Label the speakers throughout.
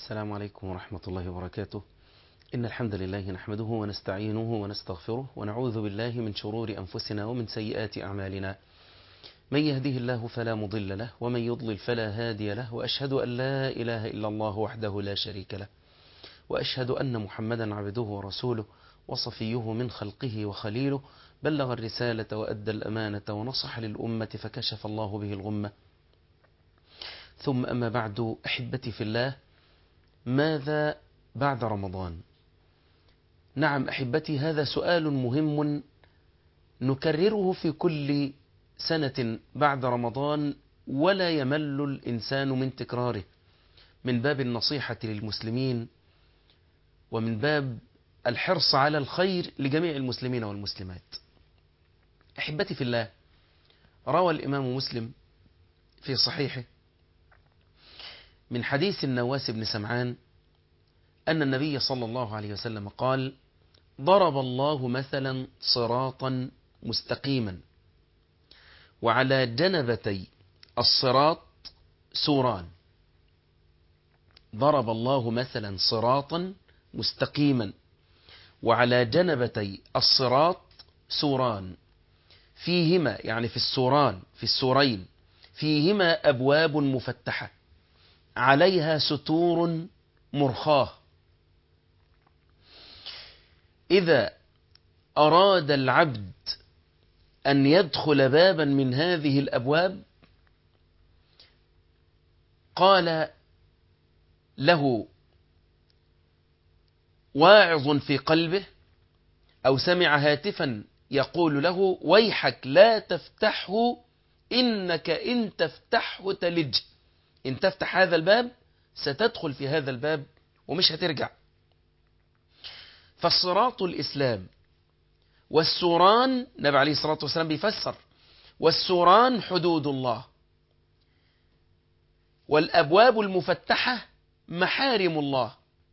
Speaker 1: السلام عليكم ورحمة الله وبركاته إن الحمد لله نحمده ونستعينه ونستغفره ونعوذ بالله من شرور أنفسنا ومن سيئات أعمالنا من يهده الله فلا مضل له ومن يضلل فلا هادي له وأشهد أن لا إله إلا الله وحده لا شريك له وأشهد أن محمدا عبده ورسوله وصفيه من خلقه وخليله بلغ الرسالة وأدى الأمانة ونصح للأمة فكشف الله به الغمة ثم أما بعد أحبتي في الله ماذا بعد رمضان نعم أحبتي هذا سؤال مهم نكرره في كل سنة بعد رمضان ولا يمل الإنسان من تكراره من باب النصيحة للمسلمين ومن باب الحرص على الخير لجميع المسلمين والمسلمات أحبتي في الله روى الإمام مسلم في صحيحه من حديث النواس بن سمعان أن النبي صلى الله عليه وسلم قال ضرب الله مثلا صراطا مستقيما وعلى جنبتي الصراط سوران ضرب الله مثلا صراطا مستقيما وعلى جنبتي الصراط سوران فيهما يعني في السوران في السورين فيهما أبواب مفتحة عليها ستور مرخاه إذا أراد العبد أن يدخل بابا من هذه الأبواب قال له واعظ في قلبه أو سمع هاتفا يقول له ويحك لا تفتحه إنك إن تفتحه تلج إن تفتح هذا الباب ستدخل في هذا الباب ومش هترجع فالصراط الإسلام والسوران النبي عليه الصلاة والسلام بيفسر والسوران حدود الله والأبواب المفتحة محارم الله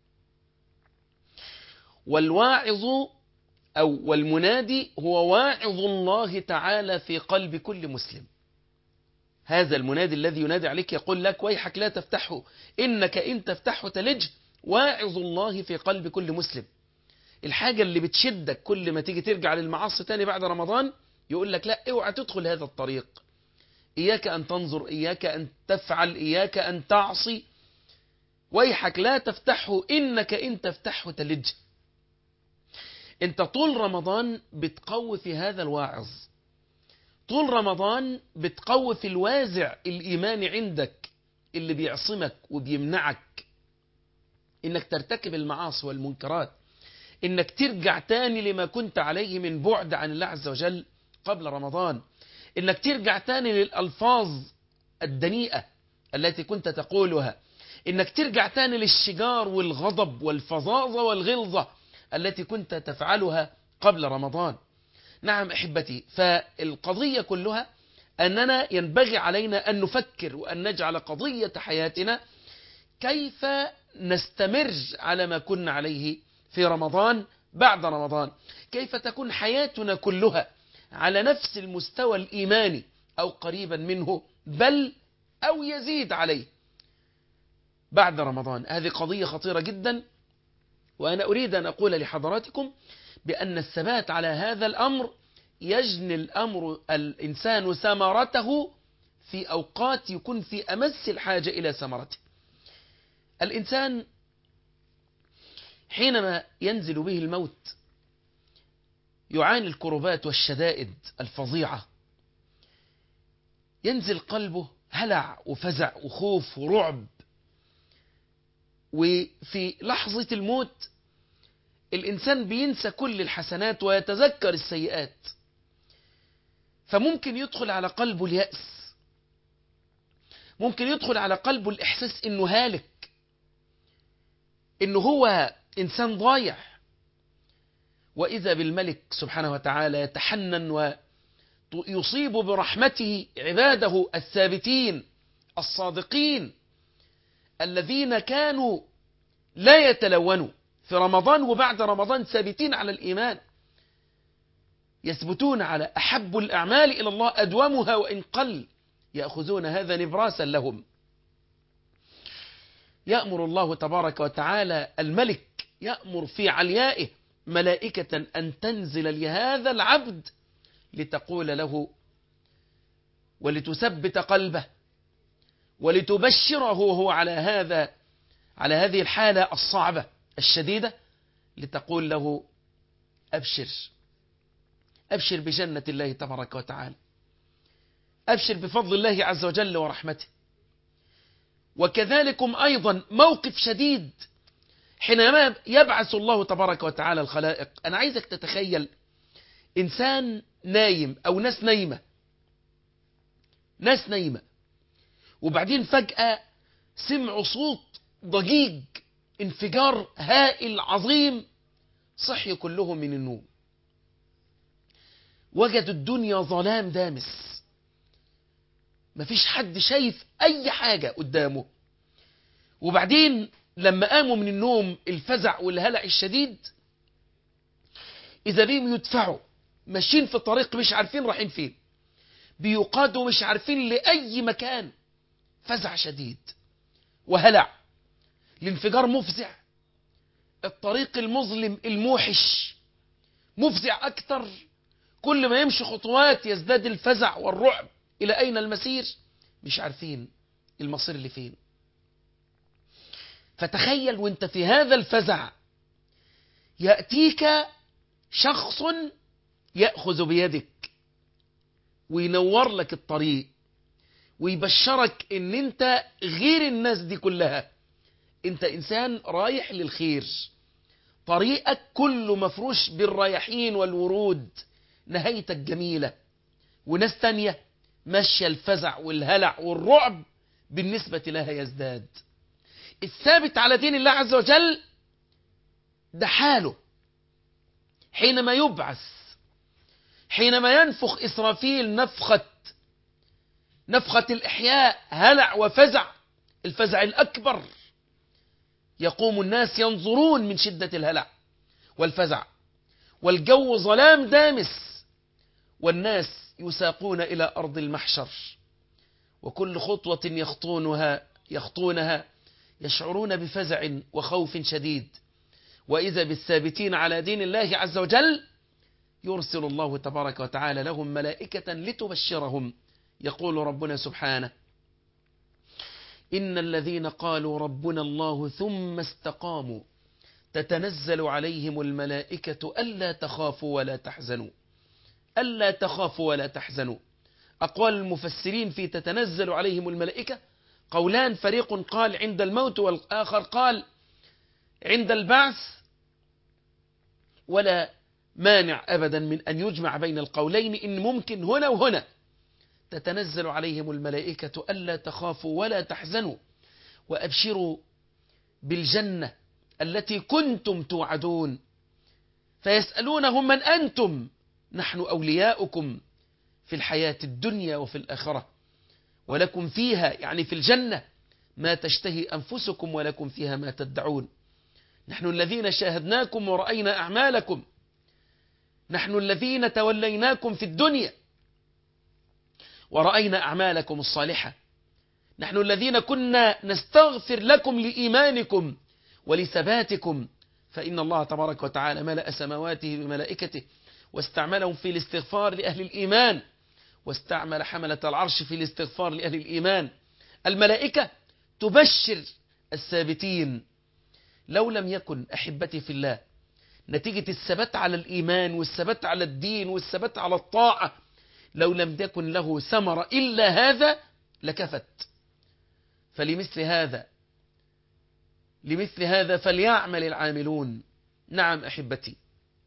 Speaker 1: والواعظ أو والمنادي هو واعظ الله تعالى في قلب كل مسلم هذا المنادي الذي ينادي عليك يقول لك ويحك لا تفتحه إنك إن تفتحه تلج واعظ الله في قلب كل مسلم الحاجة اللي بتشدك كل ما تيجي ترجع للمعاصي تاني بعد رمضان يقول لك لا اوعى تدخل هذا الطريق إياك أن تنظر إياك أن تفعل إياك أن تعصي ويحك لا تفتحه إنك إن تفتحه تلج انت طول رمضان بتقوي في هذا الواعظ طول رمضان بتقوي في الوازع الإيماني عندك اللي بيعصمك وبيمنعك انك ترتكب المعاصي والمنكرات انك ترجع تاني لما كنت عليه من بعد عن الله عز وجل قبل رمضان انك ترجع تاني للألفاظ الدنيئة التي كنت تقولها انك ترجع تاني للشجار والغضب والفظاظة والغلظة التي كنت تفعلها قبل رمضان نعم أحبتي فالقضية كلها أننا ينبغي علينا أن نفكر وأن نجعل قضية حياتنا كيف نستمر على ما كنا عليه في رمضان بعد رمضان كيف تكون حياتنا كلها على نفس المستوى الإيماني أو قريبا منه بل أو يزيد عليه بعد رمضان هذه قضية خطيرة جدا وأنا أريد أن أقول لحضراتكم بأن الثبات على هذا الأمر يجني الأمر الإنسان ثمرته في أوقات يكون في أمس الحاجة إلى ثمرته الإنسان حينما ينزل به الموت يعاني الكربات والشدائد الفظيعة ينزل قلبه هلع وفزع وخوف ورعب وفي لحظة الموت الإنسان بينسى كل الحسنات ويتذكر السيئات فممكن يدخل على قلبه اليأس ممكن يدخل على قلبه الإحساس إنه هالك إنه هو إنسان ضايع وإذا بالملك سبحانه وتعالى يتحنن ويصيب برحمته عباده الثابتين الصادقين الذين كانوا لا يتلونوا في رمضان وبعد رمضان ثابتين على الإيمان يثبتون على أحب الأعمال إلى الله أدومها وإن قل يأخذون هذا نبراسا لهم يأمر الله تبارك وتعالى الملك يأمر في عليائه ملائكة أن تنزل لهذا العبد لتقول له ولتثبت قلبه ولتبشره هو على هذا على هذه الحالة الصعبة الشديدة لتقول له أبشر أبشر بجنة الله تبارك وتعالى أبشر بفضل الله عز وجل ورحمته وكذلكم أيضا موقف شديد حينما يبعث الله تبارك وتعالى الخلائق أنا عايزك تتخيل إنسان نايم أو ناس نايمة ناس نايمة وبعدين فجأة سمعوا صوت ضجيج انفجار هائل عظيم صحي كلهم من النوم وجدوا الدنيا ظلام دامس مفيش حد شايف أي حاجة قدامه وبعدين لما قاموا من النوم الفزع والهلع الشديد إذا بيهم يدفعوا ماشيين في الطريق مش عارفين رايحين فين بيقادوا مش عارفين لأي مكان فزع شديد وهلع الانفجار مفزع الطريق المظلم الموحش مفزع أكثر كل ما يمشي خطوات يزداد الفزع والرعب إلى أين المسير مش عارفين المصير اللي فين فتخيل وانت في هذا الفزع يأتيك شخص يأخذ بيدك وينور لك الطريق ويبشرك ان انت غير الناس دي كلها انت انسان رايح للخير طريقك كله مفروش بالرياحين والورود نهايتك جميلة وناس تانية ماشية الفزع والهلع والرعب بالنسبة لها يزداد الثابت على دين الله عز وجل ده حاله حينما يبعث حينما ينفخ إسرافيل نفخة نفخة الإحياء هلع وفزع الفزع الأكبر يقوم الناس ينظرون من شدة الهلع والفزع والجو ظلام دامس والناس يساقون إلى أرض المحشر وكل خطوة يخطونها يخطونها يشعرون بفزع وخوف شديد وإذا بالثابتين على دين الله عز وجل يرسل الله تبارك وتعالى لهم ملائكة لتبشرهم يقول ربنا سبحانه إن الذين قالوا ربنا الله ثم استقاموا تتنزل عليهم الملائكة ألا تخافوا ولا تحزنوا ألا تخافوا ولا تحزنوا أقوال المفسرين في تتنزل عليهم الملائكة قولان فريق قال عند الموت والآخر قال عند البعث ولا مانع أبدا من أن يجمع بين القولين إن ممكن هنا وهنا تتنزل عليهم الملائكة ألا تخافوا ولا تحزنوا وأبشروا بالجنة التي كنتم توعدون فيسألونهم من أنتم نحن أولياؤكم في الحياة الدنيا وفي الآخرة ولكم فيها يعني في الجنة ما تشتهي أنفسكم ولكم فيها ما تدعون نحن الذين شاهدناكم ورأينا أعمالكم نحن الذين توليناكم في الدنيا ورأينا أعمالكم الصالحة نحن الذين كنا نستغفر لكم لإيمانكم ولثباتكم فإن الله تبارك وتعالى ملأ سماواته بملائكته واستعملهم في الاستغفار لأهل الإيمان واستعمل حملة العرش في الاستغفار لأهل الإيمان الملائكة تبشر الثابتين لو لم يكن أحبتي في الله نتيجة الثبات على الإيمان والثبات على الدين والثبات على الطاعة لو لم يكن له ثمرة إلا هذا لكفت فلمثل هذا لمثل هذا فليعمل العاملون نعم أحبتي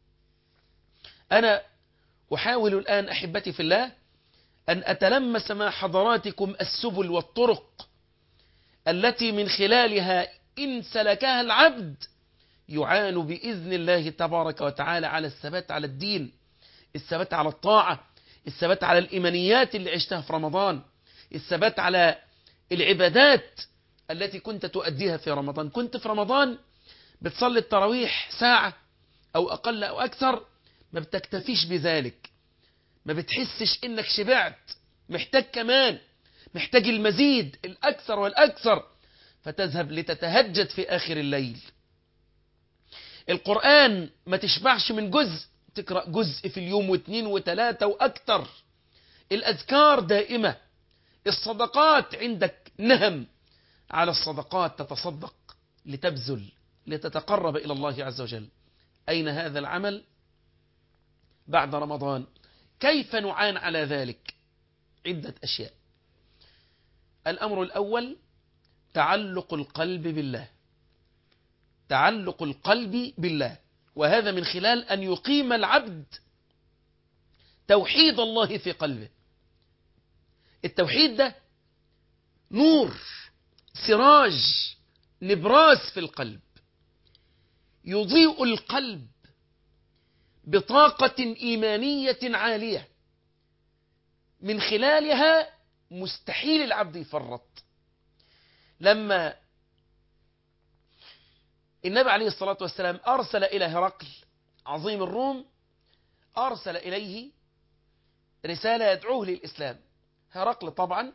Speaker 1: أنا أحاول الآن أحبتي في الله أن أتلمس مع حضراتكم السبل والطرق التي من خلالها إن سلكها العبد يعان بإذن الله تبارك وتعالى على الثبات على الدين الثبات على الطاعة الثبات على الإيمانيات اللي عشتها في رمضان الثبات على العبادات التي كنت تؤديها في رمضان كنت في رمضان بتصلي التراويح ساعة أو أقل أو أكثر ما بتكتفيش بذلك ما بتحسش إنك شبعت محتاج كمان محتاج المزيد الأكثر والأكثر فتذهب لتتهجد في آخر الليل القرآن ما تشبعش من جزء تقرأ جزء في اليوم واثنين وثلاثة وأكثر الأذكار دائمة الصدقات عندك نهم على الصدقات تتصدق لتبذل لتتقرب إلى الله عز وجل أين هذا العمل بعد رمضان كيف نعان على ذلك عدة أشياء الأمر الأول تعلق القلب بالله تعلق القلب بالله وهذا من خلال أن يقيم العبد توحيد الله في قلبه التوحيد ده نور سراج نبراس في القلب يضيء القلب بطاقة إيمانية عالية من خلالها مستحيل العبد يفرط لما النبي عليه الصلاة والسلام أرسل إلى هرقل عظيم الروم أرسل إليه رسالة يدعوه للإسلام هرقل طبعا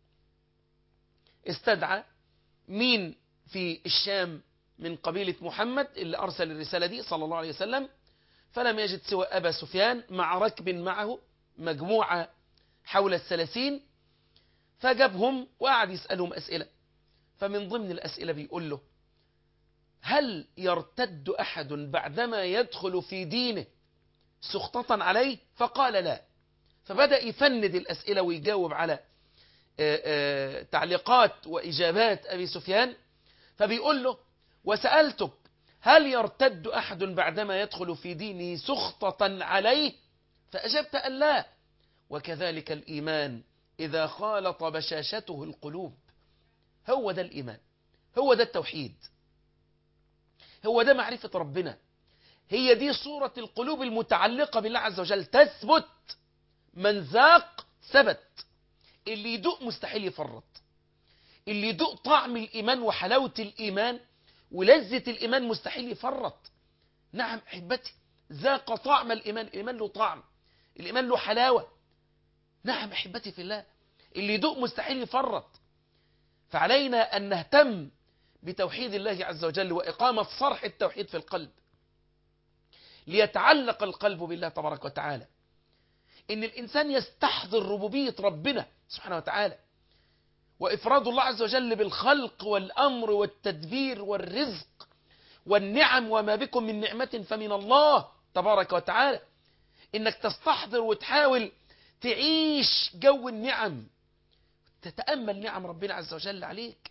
Speaker 1: استدعى مين في الشام من قبيلة محمد اللي أرسل الرسالة دي صلى الله عليه وسلم فلم يجد سوى أبا سفيان مع ركب معه مجموعة حول الثلاثين فجابهم وقعد يسألهم أسئلة فمن ضمن الأسئلة بيقول له هل يرتد أحد بعدما يدخل في دينه سخطة عليه فقال لا فبدأ يفند الأسئلة ويجاوب على تعليقات وإجابات أبي سفيان فبيقول له وسألتك هل يرتد أحد بعدما يدخل في دينه سخطة عليه فأجبت أن لا وكذلك الإيمان إذا خالط بشاشته القلوب هو ده الإيمان هو ده التوحيد هو ده معرفة ربنا هي دي صورة القلوب المتعلقة بالله عز وجل تثبت من ذاق ثبت اللي يدوق مستحيل يفرط اللي يدوق طعم الإيمان وحلاوة الإيمان ولذة الإيمان مستحيل يفرط نعم أحبتي ذاق طعم الإيمان الإيمان له طعم الإيمان له حلاوة نعم أحبتي في الله اللي يدوق مستحيل يفرط فعلينا أن نهتم بتوحيد الله عز وجل وإقامة صرح التوحيد في القلب ليتعلق القلب بالله تبارك وتعالى إن الإنسان يستحضر ربوبية ربنا سبحانه وتعالى وإفراد الله عز وجل بالخلق والأمر والتدبير والرزق والنعم وما بكم من نعمة فمن الله تبارك وتعالى إنك تستحضر وتحاول تعيش جو النعم تتأمل نعم ربنا عز وجل عليك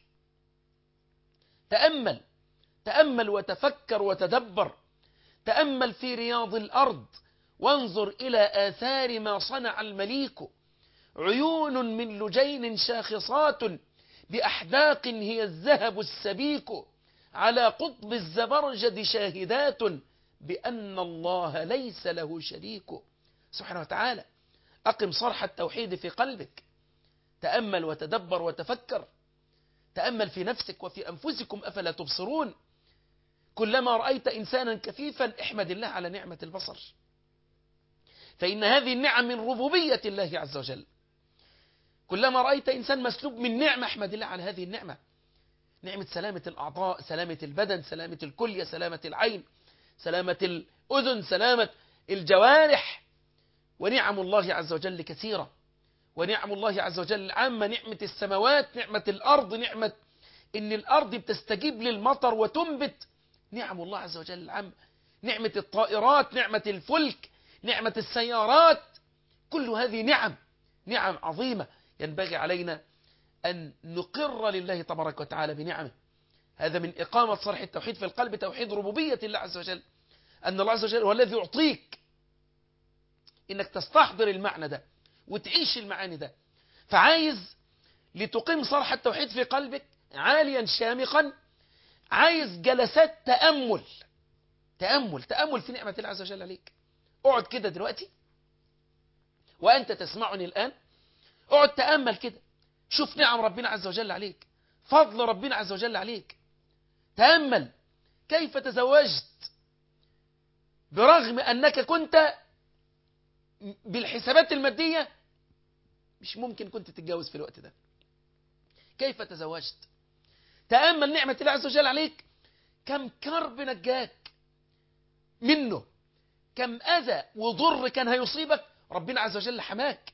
Speaker 1: تأمل تأمل وتفكر وتدبر تأمل في رياض الأرض وانظر إلى آثار ما صنع المليك عيون من لجين شاخصات بأحداق هي الذهب السبيك على قطب الزبرجد شاهدات بأن الله ليس له شريك سبحانه وتعالى أقم صرح التوحيد في قلبك تأمل وتدبر وتفكر تأمل في نفسك وفي أنفسكم أفلا تبصرون كلما رأيت إنسانا كفيفا احمد الله على نعمة البصر فإن هذه النعم من ربوبية الله عز وجل كلما رأيت إنسان مسلوب من نعمة احمد الله على هذه النعمة نعمة سلامة الأعضاء سلامة البدن سلامة الكلية سلامة العين سلامة الأذن سلامة الجوارح ونعم الله عز وجل كثيرة ونعم الله عز وجل عامة نعمة السماوات نعمة الأرض نعمة إن الأرض بتستجيب للمطر وتنبت نعم الله عز وجل العامة نعمة الطائرات نعمة الفلك نعمة السيارات كل هذه نعم نعم عظيمة ينبغي علينا أن نقر لله تبارك وتعالى بنعمه هذا من إقامة صرح التوحيد في القلب توحيد ربوبية الله عز وجل أن الله عز وجل هو الذي يعطيك إنك تستحضر المعنى ده وتعيش المعاني ده فعايز لتقيم صرح التوحيد في قلبك عاليا شامخا عايز جلسات تأمل تأمل تأمل في نعمة الله عز وجل عليك اقعد كده دلوقتي وأنت تسمعني الآن اقعد تأمل كده شوف نعم ربنا عز وجل عليك فضل ربنا عز وجل عليك تأمل كيف تزوجت برغم أنك كنت بالحسابات المادية مش ممكن كنت تتجوز في الوقت ده كيف تزوجت تأمل نعمة الله عز وجل عليك كم كرب نجاك منه كم أذى وضر كان هيصيبك ربنا عز وجل حماك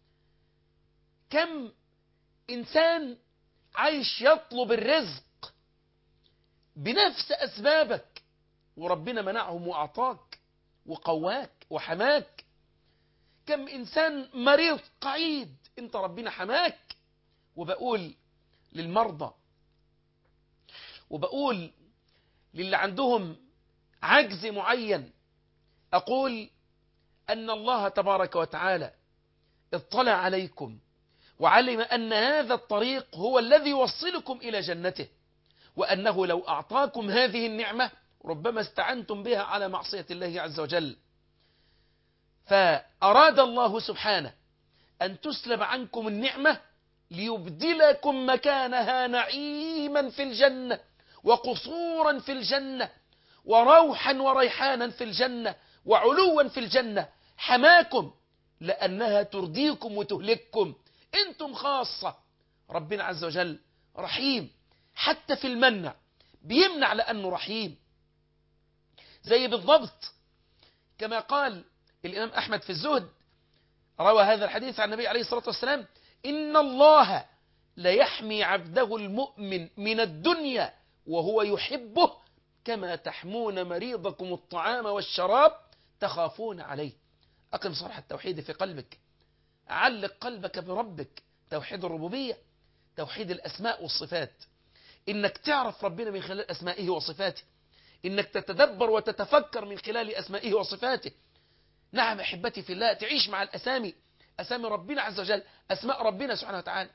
Speaker 1: كم إنسان عايش يطلب الرزق بنفس أسبابك وربنا منعهم وأعطاك وقواك وحماك كم إنسان مريض قعيد انت ربنا حماك وبقول للمرضى وبقول للي عندهم عجز معين أقول أن الله تبارك وتعالى اطلع عليكم وعلم أن هذا الطريق هو الذي يوصلكم إلى جنته وأنه لو أعطاكم هذه النعمة ربما استعنتم بها على معصية الله عز وجل فأراد الله سبحانه أن تسلب عنكم النعمة ليبدلكم مكانها نعيما في الجنة وقصورا في الجنة وروحا وريحانا في الجنة وعلوا في الجنة حماكم لأنها ترديكم وتهلككم انتم خاصة ربنا عز وجل رحيم حتى في المنع بيمنع لأنه رحيم زي بالضبط كما قال الإمام أحمد في الزهد روى هذا الحديث عن النبي عليه الصلاة والسلام إن الله ليحمي عبده المؤمن من الدنيا وهو يحبه كما تحمون مريضكم الطعام والشراب تخافون عليه أقم صرح التوحيد في قلبك علق قلبك بربك توحيد الربوبية توحيد الأسماء والصفات إنك تعرف ربنا من خلال أسمائه وصفاته إنك تتدبر وتتفكر من خلال أسمائه وصفاته نعم أحبتي في الله تعيش مع الأسامي أسامي ربنا عز وجل أسماء ربنا سبحانه وتعالى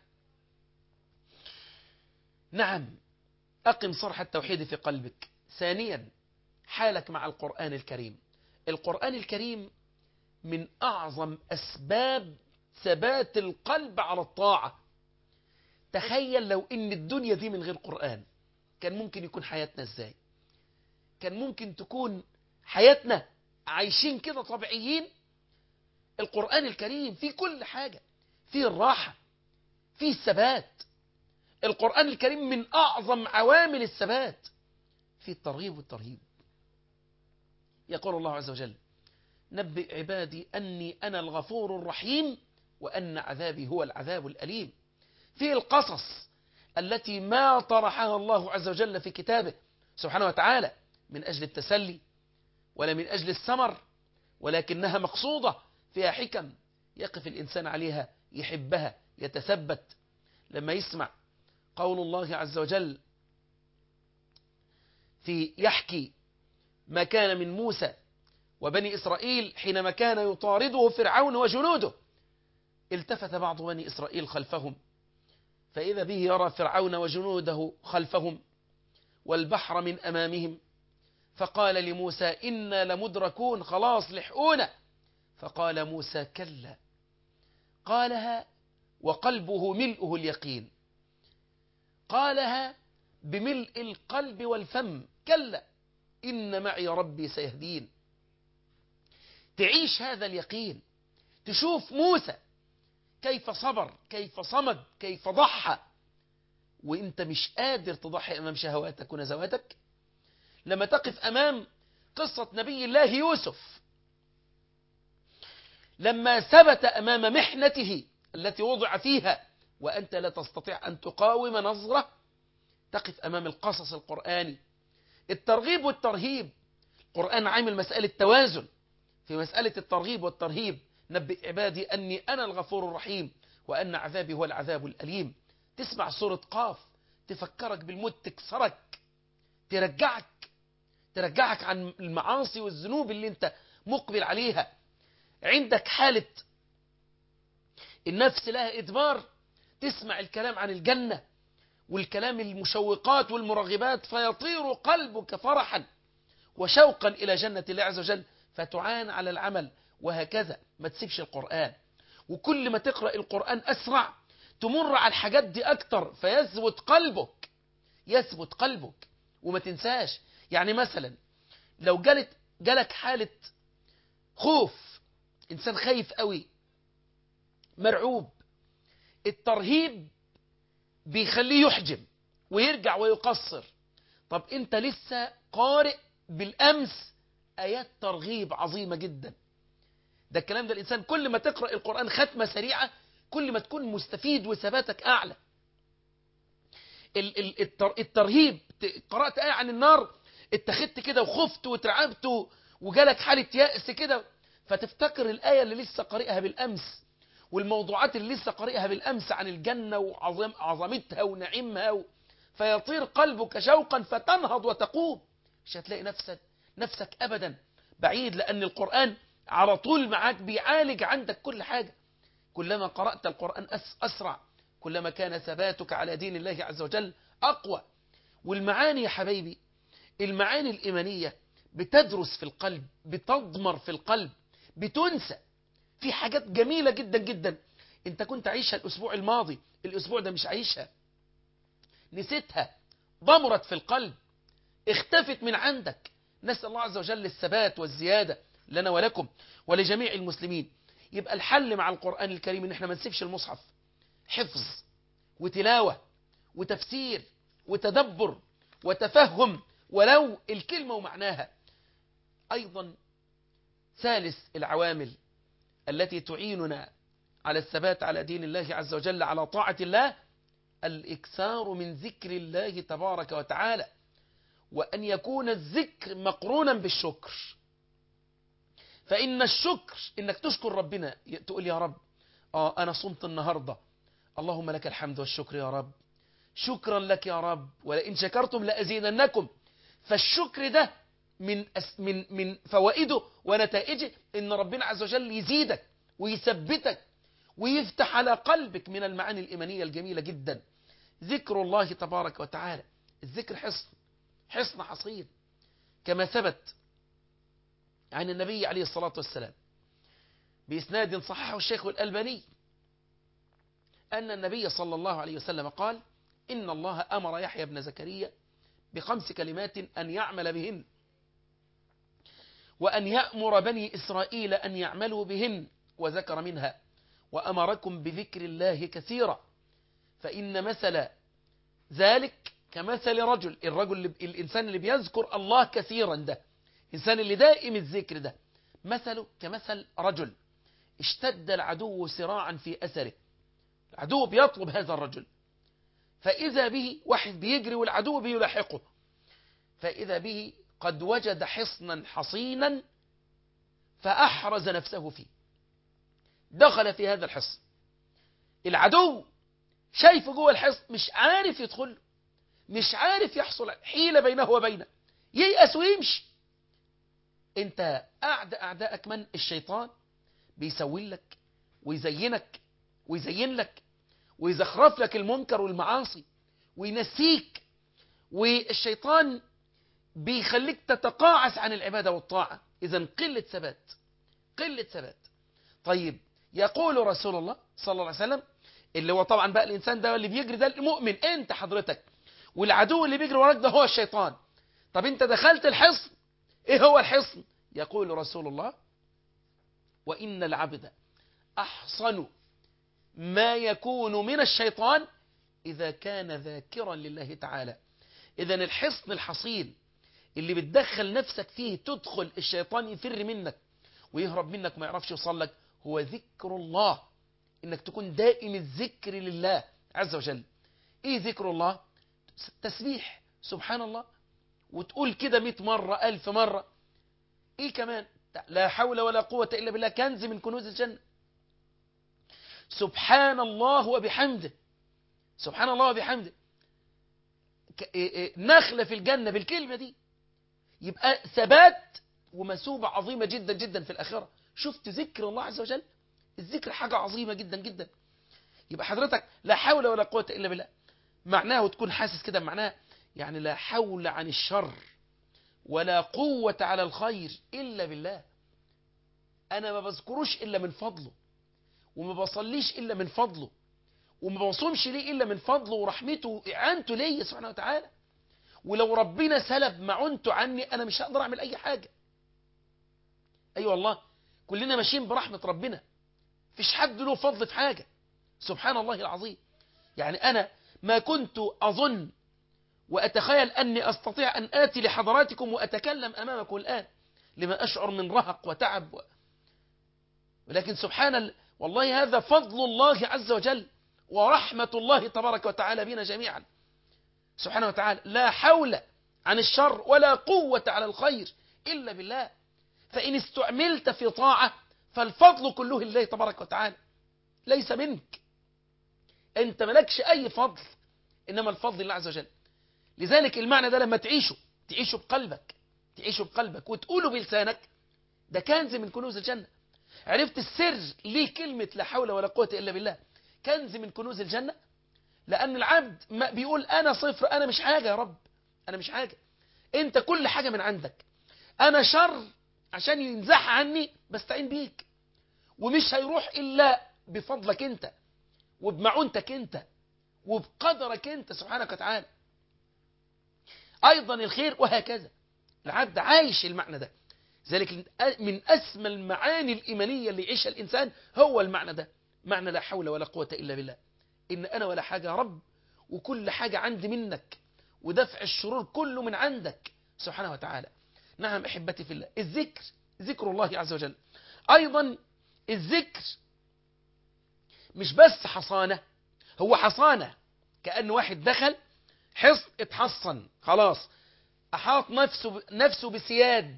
Speaker 1: نعم أقم صرح التوحيد في قلبك ثانيا حالك مع القرآن الكريم القرآن الكريم من أعظم أسباب ثبات القلب على الطاعة تخيل لو إن الدنيا دي من غير قرآن كان ممكن يكون حياتنا إزاي كان ممكن تكون حياتنا عايشين كده طبيعيين القرآن الكريم فيه كل حاجة فيه الراحة فيه الثبات القرآن الكريم من أعظم عوامل الثبات فيه الترغيب والترهيب يقول الله عز وجل نبئ عبادي أني أنا الغفور الرحيم وأن عذابي هو العذاب الأليم فيه القصص التي ما طرحها الله عز وجل في كتابه سبحانه وتعالى من أجل التسلي ولا من أجل الثمر ولكنها مقصودة فيها حكم يقف الإنسان عليها يحبها يتثبت لما يسمع قول الله عز وجل في يحكي ما كان من موسى وبني إسرائيل حينما كان يطارده فرعون وجنوده التفت بعض بني إسرائيل خلفهم فإذا به يرى فرعون وجنوده خلفهم والبحر من أمامهم فقال لموسى إنا لمدركون خلاص لحقونا فقال موسى كلا قالها وقلبه ملئه اليقين قالها بملء القلب والفم كلا إن معي ربي سيهدين تعيش هذا اليقين تشوف موسى كيف صبر كيف صمد كيف ضحى وانت مش قادر تضحي امام شهواتك ونزواتك لما تقف امام قصة نبي الله يوسف لما ثبت امام محنته التي وضع فيها وانت لا تستطيع ان تقاوم نظره تقف امام القصص القرآني الترغيب والترهيب القرآن عامل مسألة توازن في مسألة الترغيب والترهيب نبئ عبادي أني أنا الغفور الرحيم وأن عذابي هو العذاب الأليم تسمع سورة قاف تفكرك بالموت تكسرك ترجعك ترجعك عن المعاصي والذنوب اللي انت مقبل عليها عندك حالة النفس لها إدبار تسمع الكلام عن الجنة والكلام المشوقات والمرغبات فيطير قلبك فرحا وشوقا إلى جنة الله عز وجل فتعان على العمل وهكذا ما تسيبش القرآن وكل ما تقرأ القرآن أسرع تمر على الحاجات دي أكتر فيثبت قلبك يثبت قلبك وما تنساش يعني مثلا لو جالت جالك حالة خوف إنسان خايف قوي مرعوب الترهيب بيخليه يحجم ويرجع ويقصر طب انت لسه قارئ بالامس ايات ترغيب عظيمة جدا ده الكلام ده الانسان كل ما تقرأ القرآن ختمة سريعة كل ما تكون مستفيد وثباتك اعلى الترهيب قرأت آية عن النار اتخذت كده وخفت وترعبت وجالك حالة يأس كده فتفتكر الآية اللي لسه قارئها بالأمس والموضوعات اللي لسه قارئها بالأمس عن الجنة وعظمتها ونعيمها و... فيطير قلبك شوقا فتنهض وتقوم مش هتلاقي نفسك نفسك أبدا بعيد لأن القرآن على طول معاك بيعالج عندك كل حاجة كلما قرأت القرآن أسرع كلما كان ثباتك على دين الله عز وجل أقوى والمعاني يا حبايبي المعاني الإيمانية بتدرس في القلب بتضمر في القلب بتنسى في حاجات جميلة جدا جدا انت كنت عايشها الأسبوع الماضي الأسبوع ده مش عايشها نسيتها ضمرت في القلب اختفت من عندك نسأل الله عز وجل الثبات والزيادة لنا ولكم ولجميع المسلمين يبقى الحل مع القرآن الكريم ان احنا ما نسيبش المصحف حفظ وتلاوة وتفسير وتدبر وتفهم ولو الكلمة ومعناها أيضا ثالث العوامل التي تعيننا على الثبات على دين الله عز وجل على طاعة الله الإكثار من ذكر الله تبارك وتعالى وأن يكون الذكر مقرونا بالشكر فإن الشكر إنك تشكر ربنا تقول يا رب آه أنا صمت النهاردة اللهم لك الحمد والشكر يا رب شكرا لك يا رب ولئن شكرتم لأزيدنكم فالشكر ده من من من فوائده ونتائجه ان ربنا عز وجل يزيدك ويثبتك ويفتح على قلبك من المعاني الإيمانية الجميلة جدا ذكر الله تبارك وتعالى الذكر حصن حصن حصين كما ثبت عن النبي عليه الصلاة والسلام بإسناد صححه الشيخ الألباني أن النبي صلى الله عليه وسلم قال إن الله أمر يحيى بن زكريا بخمس كلمات أن يعمل بهن وأن يأمر بني إسرائيل أن يعملوا بهن وذكر منها وأمركم بذكر الله كثيرا فإن مثل ذلك كمثل رجل الرجل اللي الإنسان اللي بيذكر الله كثيرا ده الإنسان اللي دائم الذكر ده مثله كمثل رجل اشتد العدو صراعا في أثره العدو بيطلب هذا الرجل فإذا به واحد بيجري والعدو بيلاحقه فإذا به قد وجد حصنا حصينا فأحرز نفسه فيه دخل في هذا الحصن العدو شايفه جوه الحصن مش عارف يدخل مش عارف يحصل حيلة بينه وبينه ييأس ويمشي انت أعدى أعدائك من الشيطان بيسوي لك ويزينك ويزين لك ويزخرف لك المنكر والمعاصي وينسيك والشيطان بيخليك تتقاعس عن العبادة والطاعة إذا قلة ثبات قلة ثبات طيب يقول رسول الله صلى الله عليه وسلم اللي هو طبعا بقى الإنسان ده اللي بيجري ده المؤمن أنت حضرتك والعدو اللي بيجري وراك ده هو الشيطان طب أنت دخلت الحصن إيه هو الحصن يقول رسول الله وإن العبد أحصن ما يكون من الشيطان إذا كان ذاكرا لله تعالى إذا الحصن الحصين اللي بتدخل نفسك فيه تدخل الشيطان يفر منك ويهرب منك ما يعرفش يوصل لك هو ذكر الله إنك تكون دائم الذكر لله عز وجل إيه ذكر الله تسبيح سبحان الله وتقول كده مئة مرة ألف مرة إيه كمان لا حول ولا قوة إلا بالله كنز من كنوز الجنة سبحان الله وبحمده سبحان الله وبحمده نخلة في الجنة بالكلمة دي يبقى ثبات ومثوبة عظيمة جدا جدا في الآخرة شفت ذكر الله عز وجل الذكر حاجة عظيمة جدا جدا يبقى حضرتك لا حول ولا قوة إلا بالله معناه وتكون حاسس كده معناه يعني لا حول عن الشر ولا قوة على الخير إلا بالله أنا ما بذكروش إلا من فضله وما بصليش إلا من فضله وما بصومش ليه إلا من فضله ورحمته وإعانته ليا سبحانه وتعالى ولو ربنا سلب معونته عني أنا مش هقدر أعمل أي حاجة أيوة والله كلنا ماشيين برحمة ربنا فيش حد له فضل في حاجة سبحان الله العظيم يعني أنا ما كنت أظن وأتخيل أني أستطيع أن آتي لحضراتكم وأتكلم أمامكم الآن لما أشعر من رهق وتعب و... ولكن سبحان ال... والله هذا فضل الله عز وجل ورحمة الله تبارك وتعالى بنا جميعا سبحانه وتعالى لا حول عن الشر ولا قوة على الخير إلا بالله فإن استعملت في طاعة فالفضل كله لله تبارك وتعالى ليس منك أنت ملكش أي فضل إنما الفضل لله عز وجل لذلك المعنى ده لما تعيشه تعيشه بقلبك تعيشه بقلبك وتقوله بلسانك ده كنز من كنوز الجنة عرفت السر ليه كلمة لا حول ولا قوة إلا بالله كنز من كنوز الجنة لأن العبد ما بيقول أنا صفر أنا مش حاجة يا رب أنا مش حاجة أنت كل حاجة من عندك أنا شر عشان ينزح عني بستعين بيك ومش هيروح إلا بفضلك أنت وبمعونتك أنت وبقدرك أنت سبحانك وتعالى أيضا الخير وهكذا العبد عايش المعنى ده ذلك من أسمى المعاني الإيمانية اللي يعيشها الإنسان هو المعنى ده معنى لا حول ولا قوة إلا بالله إن أنا ولا حاجة يا رب وكل حاجة عندي منك ودفع الشرور كله من عندك سبحانه وتعالى نعم أحبتي في الله الذكر ذكر الله عز وجل أيضا الذكر مش بس حصانة هو حصانة كأن واحد دخل حصن اتحصن خلاص أحاط نفسه نفسه بسياج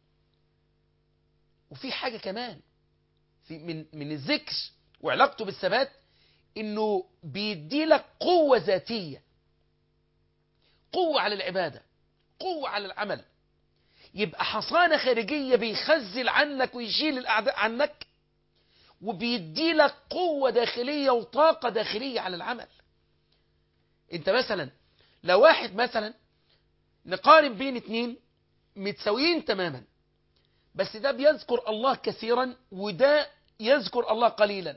Speaker 1: وفي حاجة كمان في من من الذكر وعلاقته بالثبات انه بيدي لك قوة ذاتية قوة على العبادة قوة على العمل يبقى حصانة خارجية بيخزل عنك ويشيل الأعداء عنك وبيدي لك قوة داخلية وطاقة داخلية على العمل انت مثلا لو واحد مثلا نقارن بين اتنين متساويين تماما بس ده بيذكر الله كثيرا وده يذكر الله قليلا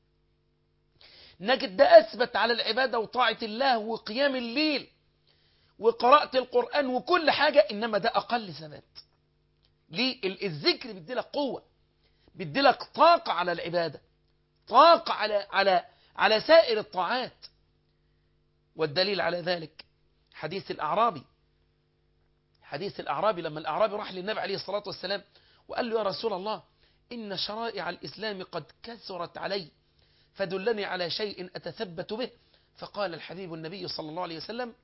Speaker 1: نجد ده أثبت على العبادة وطاعة الله وقيام الليل وقراءة القرآن وكل حاجة إنما ده أقل ثبات ليه الذكر بيدي لك قوة بيدي لك طاقة على العبادة طاقة على على على سائر الطاعات والدليل على ذلك حديث الأعرابي حديث الأعرابي لما الأعرابي راح للنبي عليه الصلاة والسلام وقال له يا رسول الله إن شرائع الإسلام قد كثرت علي فدلني على شيء أتثبت به فقال الحبيب النبي صلى الله عليه وسلم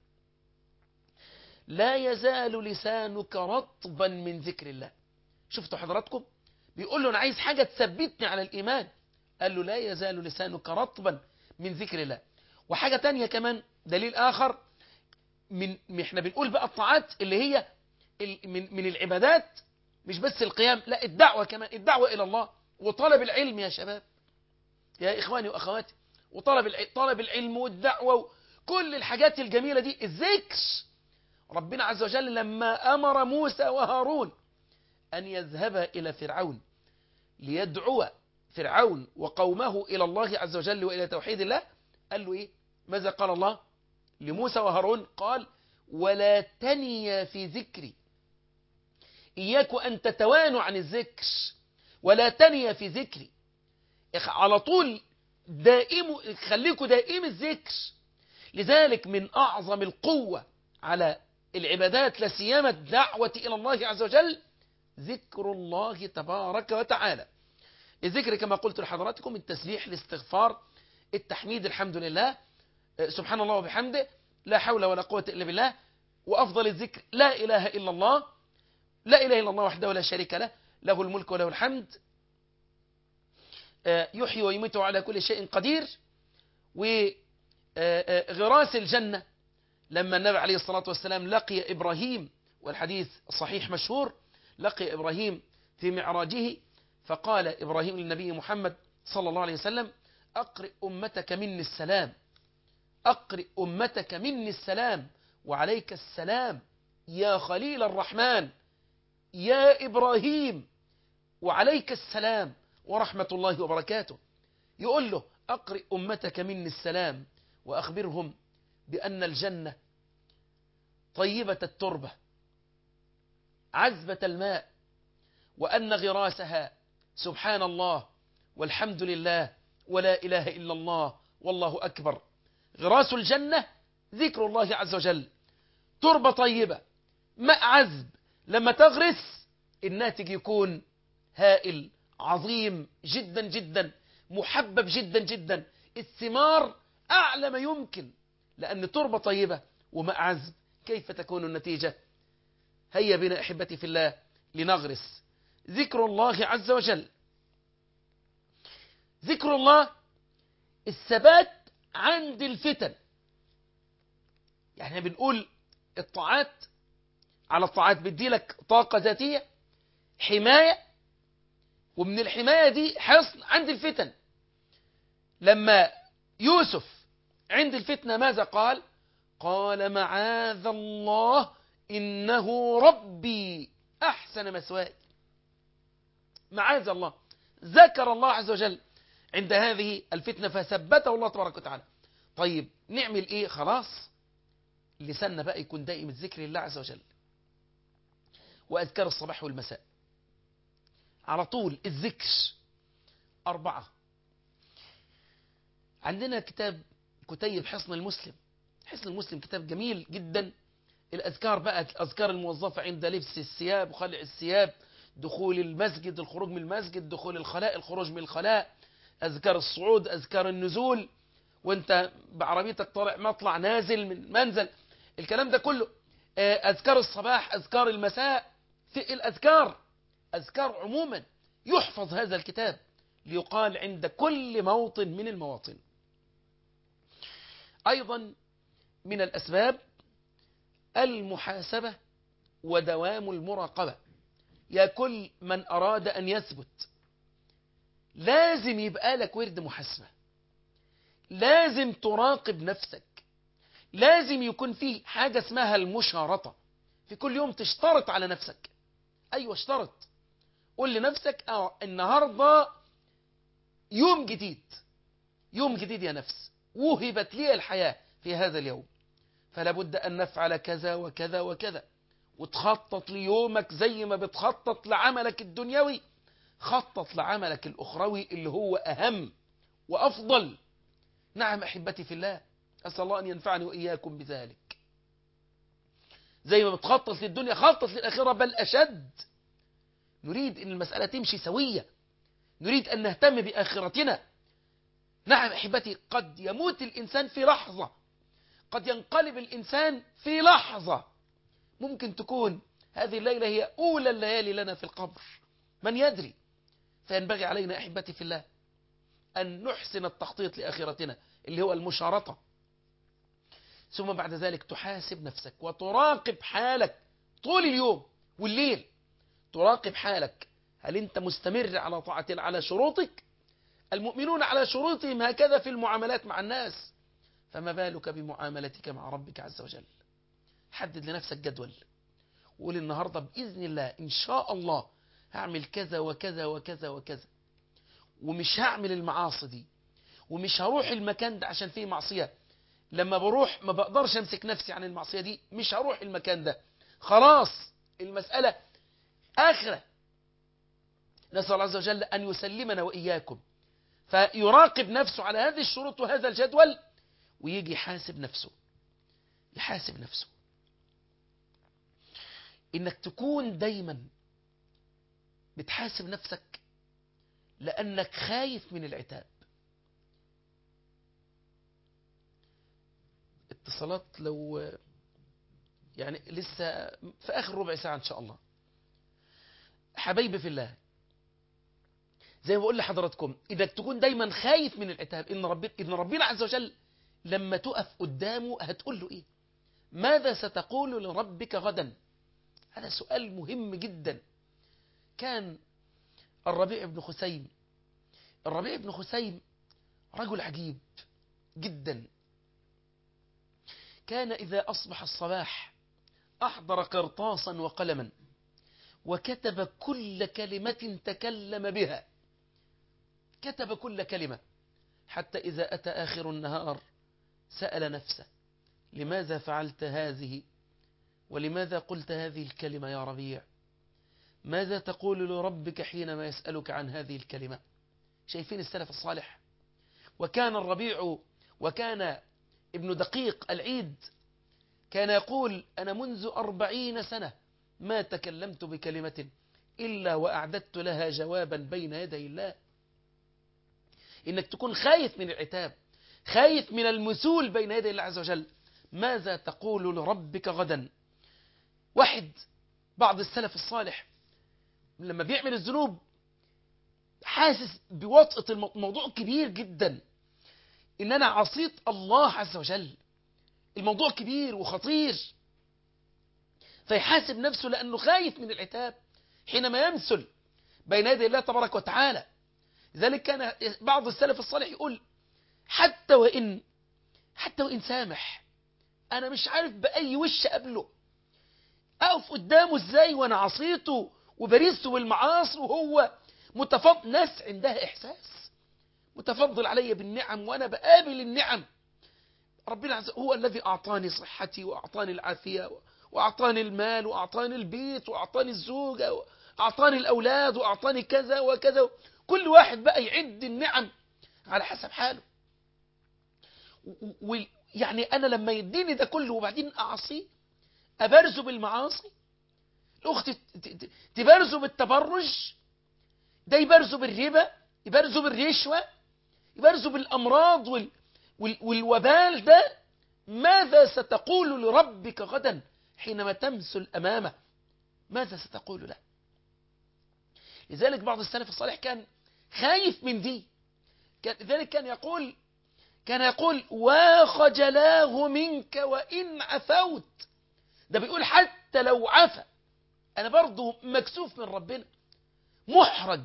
Speaker 1: لا يزال لسانك رطبا من ذكر الله شفتوا حضراتكم بيقول له أنا عايز حاجة تثبتني على الإيمان قال له لا يزال لسانك رطبا من ذكر الله وحاجة تانية كمان دليل آخر من احنا بنقول بقى الطاعات اللي هي من من العبادات مش بس القيام لا الدعوة كمان الدعوة إلى الله وطلب العلم يا شباب يا إخواني وأخواتي وطلب طلب العلم والدعوة كل الحاجات الجميلة دي الذكر ربنا عز وجل لما أمر موسى وهارون أن يذهبا إلى فرعون ليدعو فرعون وقومه إلى الله عز وجل وإلى توحيد الله قال له إيه ماذا قال الله لموسى وهارون قال ولا تنيا في ذكري إياك أن تتوانوا عن الذكر ولا تنيا في ذكري على طول دائم خليكوا دائم الذكر لذلك من أعظم القوة على العبادات لا سيما الدعوة إلى الله عز وجل ذكر الله تبارك وتعالى الذكر كما قلت لحضراتكم التسبيح الاستغفار التحميد الحمد لله سبحان الله وبحمده لا حول ولا قوة إلا بالله وأفضل الذكر لا إله إلا الله لا إله إلا الله وحده لا شريك له له الملك وله الحمد يحيي ويميت على كل شيء قدير وغراس الجنة لما النبي عليه الصلاة والسلام لقي إبراهيم والحديث صحيح مشهور لقي إبراهيم في معراجه فقال إبراهيم للنبي محمد صلى الله عليه وسلم أقرئ أمتك مني السلام أقرئ أمتك مني السلام وعليك السلام يا خليل الرحمن يا إبراهيم وعليك السلام ورحمة الله وبركاته يقول له أقرئ أمتك مني السلام وأخبرهم بأن الجنة طيبة التربة عذبة الماء وأن غراسها سبحان الله والحمد لله ولا إله إلا الله والله أكبر غراس الجنة ذكر الله عز وجل تربة طيبة ماء عذب لما تغرس الناتج يكون هائل عظيم جدا جدا محبب جدا جدا الثمار أعلى ما يمكن لأن تربة طيبة وماء عذب كيف تكون النتيجة هيا بنا أحبتي في الله لنغرس ذكر الله عز وجل ذكر الله الثبات عند الفتن يعني بنقول الطاعات على الطاعات بتديلك طاقة ذاتية حماية ومن الحماية دي حصن عند الفتن لما يوسف عند الفتنة ماذا قال قال معاذ الله إنه ربي أحسن مسواي معاذ الله ذكر الله عز وجل عند هذه الفتنة فثبته الله تبارك وتعالى طيب نعمل ايه خلاص لساننا بقى يكون دائم الذكر لله عز وجل وأذكار الصباح والمساء على طول الذكر أربعة عندنا كتاب كتيب حصن المسلم حصن المسلم كتاب جميل جدا الأذكار بقى الأذكار الموظفة عند لبس الثياب وخلع الثياب دخول المسجد الخروج من المسجد دخول الخلاء الخروج من الخلاء أذكار الصعود أذكار النزول وانت بعربيتك طالع مطلع نازل من منزل الكلام ده كله أذكار الصباح أذكار المساء في الأذكار أذكار عموما يحفظ هذا الكتاب ليقال عند كل موطن من المواطن أيضا من الأسباب المحاسبة ودوام المراقبة يا كل من أراد أن يثبت لازم يبقى لك ورد محاسبة لازم تراقب نفسك لازم يكون فيه حاجة اسمها المشارطة في كل يوم تشترط على نفسك أيوة اشترط قول لنفسك اه النهاردة يوم جديد يوم جديد يا نفس وهبت لي الحياة في هذا اليوم فلا بد أن نفعل كذا وكذا وكذا وتخطط ليومك زي ما بتخطط لعملك الدنيوي خطط لعملك الأخروي اللي هو أهم وأفضل نعم أحبتي في الله أسأل الله أن ينفعني وإياكم بذلك زي ما بتخطط للدنيا خطط للآخرة بل أشد نريد أن المسألة تمشي سوية نريد أن نهتم بآخرتنا نعم أحبتي قد يموت الإنسان في لحظة قد ينقلب الإنسان في لحظة ممكن تكون هذه الليلة هي أولى الليالي لنا في القبر من يدري فينبغي علينا أحبتي في الله أن نحسن التخطيط لآخرتنا اللي هو المشارطة ثم بعد ذلك تحاسب نفسك وتراقب حالك طول اليوم والليل تراقب حالك هل أنت مستمر على طاعة على شروطك المؤمنون على شروطهم هكذا في المعاملات مع الناس فما بالك بمعاملتك مع ربك عز وجل حدد لنفسك جدول وقول النهاردة بإذن الله إن شاء الله هعمل كذا وكذا وكذا وكذا ومش هعمل المعاصي دي ومش هروح المكان ده عشان فيه معصية لما بروح ما بقدرش امسك نفسي عن المعصية دي مش هروح المكان ده خلاص المسألة آخرة نسأل الله عز وجل أن يسلمنا وإياكم فيراقب نفسه على هذه الشروط وهذا الجدول ويجي يحاسب نفسه يحاسب نفسه انك تكون دايما بتحاسب نفسك لانك خايف من العتاب اتصالات لو يعني لسه في اخر ربع ساعة ان شاء الله حبايبي في الله زي ما بقول لحضراتكم انك تكون دايما خايف من العتاب ان ربنا ان ربنا عز وجل لما تقف قدامه هتقول له ايه ماذا ستقول لربك غدا هذا سؤال مهم جدا كان الربيع بن خسيم الربيع بن خسيم رجل عجيب جدا كان إذا أصبح الصباح أحضر قرطاسا وقلما وكتب كل كلمة تكلم بها كتب كل كلمة حتى إذا أتى آخر النهار سأل نفسه لماذا فعلت هذه ولماذا قلت هذه الكلمة يا ربيع ماذا تقول لربك حينما يسألك عن هذه الكلمة شايفين السلف الصالح وكان الربيع وكان ابن دقيق العيد كان يقول أنا منذ أربعين سنة ما تكلمت بكلمة إلا وأعددت لها جوابا بين يدي الله إنك تكون خايف من العتاب خايف من المثول بين يدي الله عز وجل ماذا تقول لربك غدا واحد بعض السلف الصالح لما بيعمل الذنوب حاسس بوطأة الموضوع كبير جدا إن أنا عصيت الله عز وجل الموضوع كبير وخطير فيحاسب نفسه لأنه خايف من العتاب حينما يمثل بين يدي الله تبارك وتعالى لذلك كان بعض السلف الصالح يقول حتى وإن حتى وإن سامح أنا مش عارف بأي وش قبله أقف قدامه إزاي وأنا عصيته وبرزته بالمعاصي وهو متفضل ناس عندها إحساس متفضل علي بالنعم وأنا بقابل النعم ربنا عز هو الذي أعطاني صحتي وأعطاني العافية وأعطاني المال وأعطاني البيت وأعطاني الزوجة وأعطاني الأولاد وأعطاني كذا وكذا كل واحد بقى يعد النعم على حسب حاله ويعني أنا لما يديني ده كله وبعدين أعصيه أبرزه بالمعاصي الأخت تبرزه بالتبرج ده يبرزه بالربا يبرزه بالرشوة يبرزه بالأمراض وال وال والوبال ده ماذا ستقول لربك غدا حينما تمثل أمامه ماذا ستقول له لذلك بعض السلف الصالح كان خايف من دي كان لذلك كان يقول كان يقول وخجلاه منك وإن عفوت ده بيقول حتى لو عفى أنا برضو مكسوف من ربنا محرج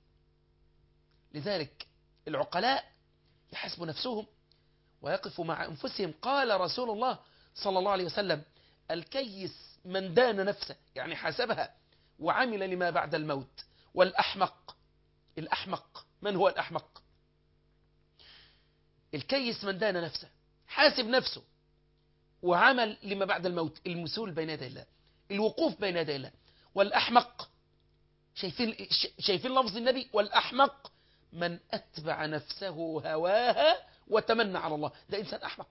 Speaker 1: لذلك العقلاء يحسبوا نفسهم ويقفوا مع أنفسهم قال رسول الله صلى الله عليه وسلم الكيس من دان نفسه يعني حسبها وعمل لما بعد الموت والأحمق الأحمق من هو الأحمق الكيس من دان نفسه حاسب نفسه وعمل لما بعد الموت المسؤول بين يدي الله الوقوف بين يدي الله والأحمق شايفين شايفين لفظ النبي والأحمق من أتبع نفسه هواها وتمنى على الله ده إنسان أحمق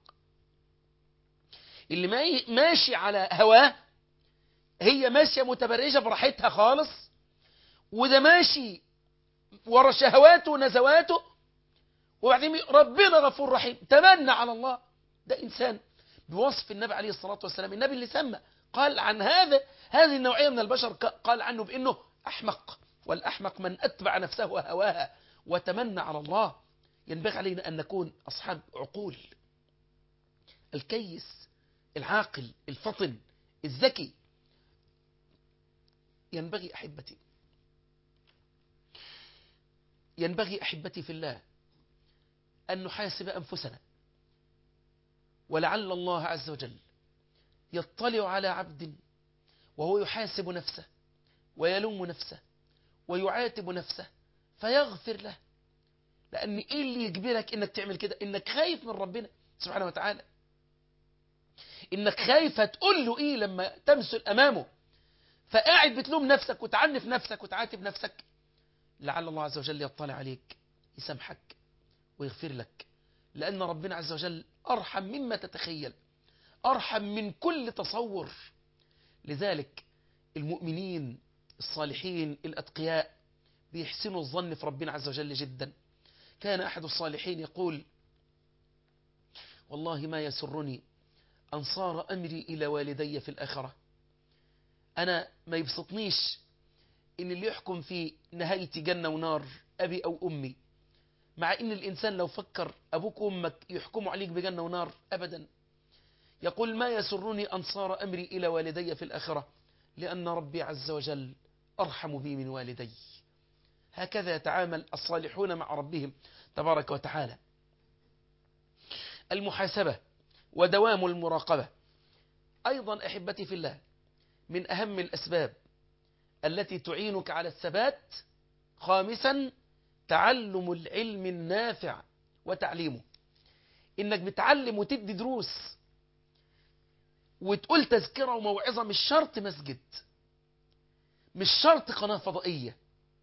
Speaker 1: اللي ماشي على هواه هي ماشية متبرجة براحتها خالص وده ماشي ورا شهواته ونزواته وبعدين ربنا غفور رحيم تمنى على الله ده إنسان بوصف النبي عليه الصلاة والسلام النبي اللي سمى قال عن هذا هذه النوعية من البشر قال عنه بأنه أحمق والأحمق من أتبع نفسه وهواها وتمنى على الله ينبغي علينا أن نكون أصحاب عقول الكيس العاقل الفطن الذكي ينبغي أحبتي ينبغي أحبتي في الله أن نحاسب أنفسنا ولعل الله عز وجل يطلع على عبد وهو يحاسب نفسه ويلوم نفسه ويعاتب نفسه فيغفر له لأن إيه اللي يجبرك إنك تعمل كده إنك خايف من ربنا سبحانه وتعالى إنك خايف هتقول له إيه لما تمثل أمامه فقاعد بتلوم نفسك وتعنف نفسك وتعاتب نفسك لعل الله عز وجل يطلع عليك يسامحك ويغفر لك لأن ربنا عز وجل أرحم مما تتخيل أرحم من كل تصور لذلك المؤمنين الصالحين الأتقياء بيحسنوا الظن في ربنا عز وجل جدا كان أحد الصالحين يقول والله ما يسرني أن صار أمري إلى والدي في الآخرة أنا ما يبسطنيش إن اللي يحكم في نهايتي جنة ونار أبي أو أمي مع إن الإنسان لو فكر أبوك وأمك يحكموا عليك بجنة ونار أبدا يقول ما يسرني أن صار أمري إلى والدي في الآخرة لأن ربي عز وجل أرحم بي من والدي هكذا يتعامل الصالحون مع ربهم تبارك وتعالى المحاسبة ودوام المراقبة أيضا أحبتي في الله من أهم الأسباب التي تعينك على الثبات خامسا تعلم العلم النافع وتعليمه إنك بتعلم وتدي دروس وتقول تذكرة وموعظة مش شرط مسجد مش شرط قناة فضائية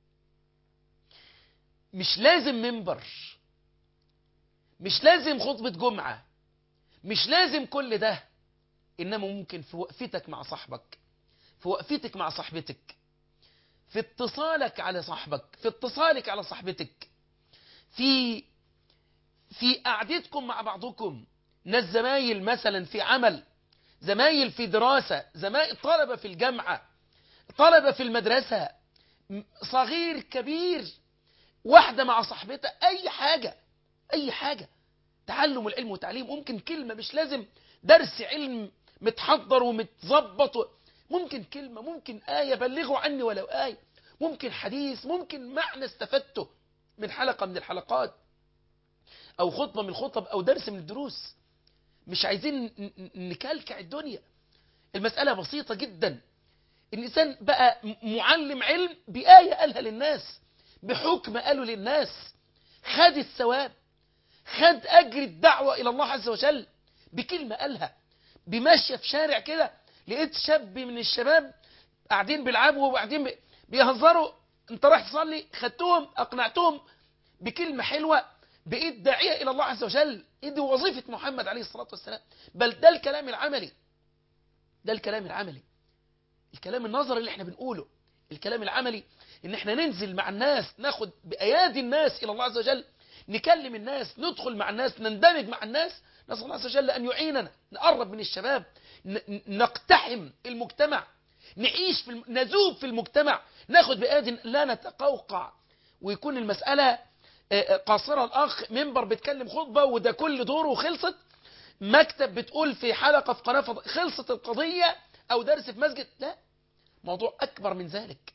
Speaker 1: مش لازم منبر مش لازم خطبة جمعة مش لازم كل ده إنما ممكن في وقفتك مع صاحبك في وقفتك مع صاحبتك في اتصالك على صاحبك في اتصالك على صاحبتك في في قعدتكم مع بعضكم ناس زمايل مثلا في عمل زمايل في دراسة زمايل طلبة في الجامعة طلبة في المدرسة صغير كبير واحدة مع صاحبتها أي حاجة أي حاجة تعلم العلم وتعليم ممكن كلمة مش لازم درس علم متحضر ومتظبط ممكن كلمة ممكن آية بلغوا عني ولو آية ممكن حديث ممكن معنى استفدته من حلقة من الحلقات أو خطبة من الخطب أو درس من الدروس مش عايزين نكلكع الدنيا المسألة بسيطة جدا الإنسان بقى معلم علم بآية قالها للناس بحكم قاله للناس خد الثواب خد أجر الدعوة إلى الله عز وجل بكلمة قالها بماشية في شارع كده لقيت شاب من الشباب قاعدين بيلعبوا وقاعدين بيهزروا انت رايح تصلي خدتهم اقنعتهم بكلمة حلوة بقيت داعية إلى الله عز وجل دي وظيفة محمد عليه الصلاة والسلام بل ده الكلام العملي ده الكلام العملي الكلام النظري اللي احنا بنقوله الكلام العملي ان احنا ننزل مع الناس ناخد بأيادي الناس إلى الله عز وجل نكلم الناس ندخل مع الناس نندمج مع الناس نسأل الله عز وجل أن يعيننا نقرب من الشباب نقتحم المجتمع نعيش في الم... نذوب في المجتمع ناخد بأيادي لا نتقوقع ويكون المسألة قاصرة الأخ منبر بيتكلم خطبة وده كل دوره وخلصت مكتب بتقول في حلقة في قناة فض... خلصت القضية أو درس في مسجد لا موضوع أكبر من ذلك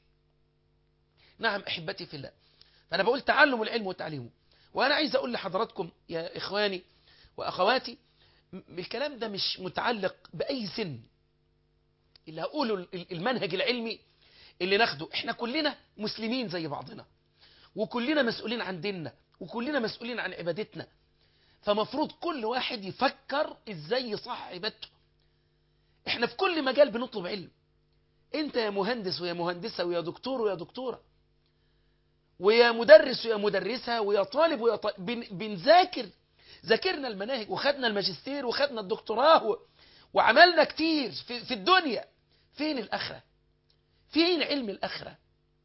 Speaker 1: نعم أحبتي في الله فأنا بقول تعلم العلم وتعليمه وأنا عايز أقول لحضراتكم يا إخواني وأخواتي الكلام ده مش متعلق بأي سن اللي هقوله المنهج العلمي اللي ناخده احنا كلنا مسلمين زي بعضنا وكلنا مسؤولين عن ديننا وكلنا مسؤولين عن عبادتنا فمفروض كل واحد يفكر ازاي يصح عبادته احنا في كل مجال بنطلب علم انت يا مهندس ويا مهندسة ويا دكتور ويا دكتورة ويا مدرس ويا مدرسة ويا طالب ويا طالب بن بنذاكر ذاكرنا المناهج وخدنا الماجستير وخدنا الدكتوراه وعملنا كتير في, في الدنيا فين الآخرة فين علم الآخرة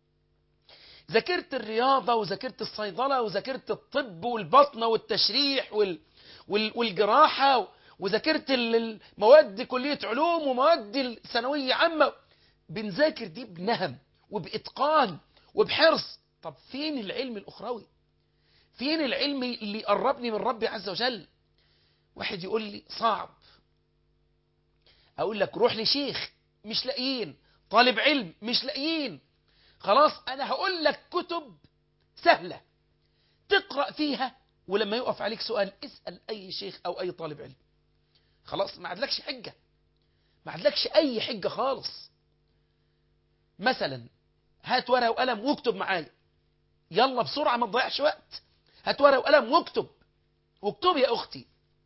Speaker 1: ذاكرت الرياضة وذاكرت الصيدلة وذاكرت الطب والبطنة والتشريح وال وال والجراحة وذاكرت المواد كلية علوم ومواد الثانوية عامة بنذاكر دي بنهم وبإتقان وبحرص طب فين العلم الأخروي فين العلم اللي قربني من ربي عز وجل واحد يقول لي صعب أقول لك روح لشيخ مش لاقيين طالب علم مش لاقيين خلاص أنا هقول لك كتب سهلة تقرأ فيها ولما يقف عليك سؤال اسأل أي شيخ أو أي طالب علم خلاص ما عدلكش حجة ما عدلكش أي حجة خالص مثلا هات ورقة وقلم واكتب معايا يلا بسرعة ما تضيعش وقت هات ورقة وقلم واكتب واكتب يا أختي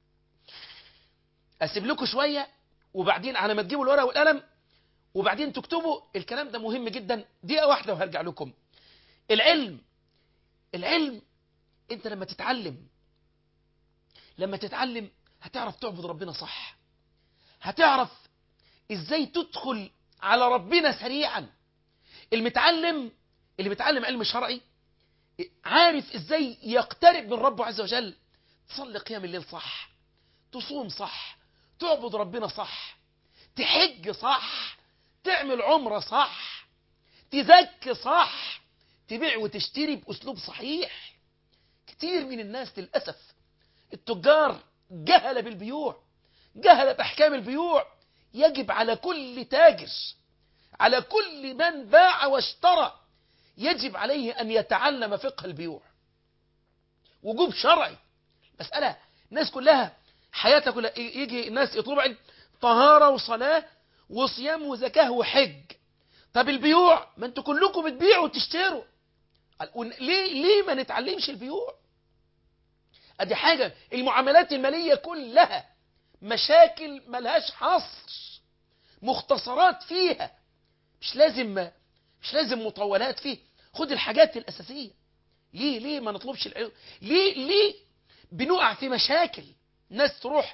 Speaker 1: أسيب لكم شوية وبعدين على ما تجيبوا الورقة والقلم وبعدين تكتبوا الكلام ده مهم جدا دقيقة واحدة وهرجع لكم العلم العلم انت لما تتعلم لما تتعلم هتعرف تعبد ربنا صح هتعرف ازاي تدخل على ربنا سريعا المتعلم اللي بيتعلم علم شرعي عارف ازاي يقترب من ربه عز وجل تصلي قيام الليل صح تصوم صح تعبد ربنا صح تحج صح تعمل عمرة صح تزكي صح تبيع وتشتري بأسلوب صحيح كتير من الناس للأسف التجار جهل بالبيوع جهل بأحكام البيوع يجب على كل تاجر على كل من باع واشترى يجب عليه أن يتعلم فقه البيوع وجوب شرعي مسألة الناس كلها حياتها كلها يجي الناس يطلبوا علم طهارة وصلاة وصيام وزكاة وحج طب البيوع ما انتوا كلكم بتبيعوا وتشتروا ليه ليه ما نتعلمش البيوع ادي حاجة المعاملات المالية كلها مشاكل ملهاش حصر مختصرات فيها مش لازم مش لازم مطولات فيه خد الحاجات الأساسية ليه ليه ما نطلبش العلم ليه ليه بنقع في مشاكل ناس تروح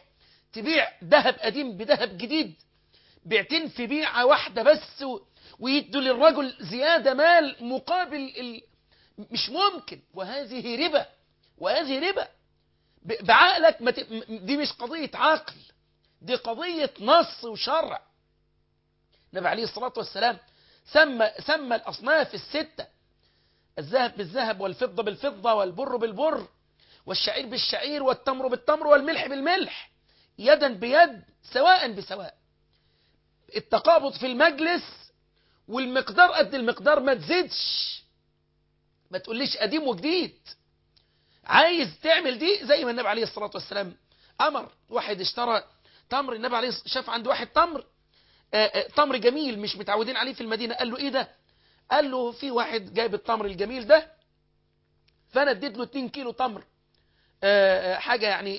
Speaker 1: تبيع ذهب قديم بذهب جديد بيعتين في بيعة واحدة بس و... ويدوا للرجل زيادة مال مقابل ال... مش ممكن وهذه ربا وهذه ربا ب... بعقلك ما ت... دي مش قضية عقل دي قضية نص وشرع النبي عليه الصلاة والسلام سمى سمى الأصناف الستة الذهب بالذهب والفضة بالفضة والبر بالبر والشعير بالشعير والتمر بالتمر والملح بالملح يدا بيد سواء بسواء التقابض في المجلس والمقدار قد المقدار ما تزيدش ما تقوليش قديم وجديد عايز تعمل دي زي ما النبي عليه الصلاة والسلام أمر واحد اشترى تمر النبي عليه شاف عند واحد تمر آآ آآ تمر جميل مش متعودين عليه في المدينة قال له ايه ده قال له في واحد جايب التمر الجميل ده فانا اديت له 2 كيلو تمر حاجة يعني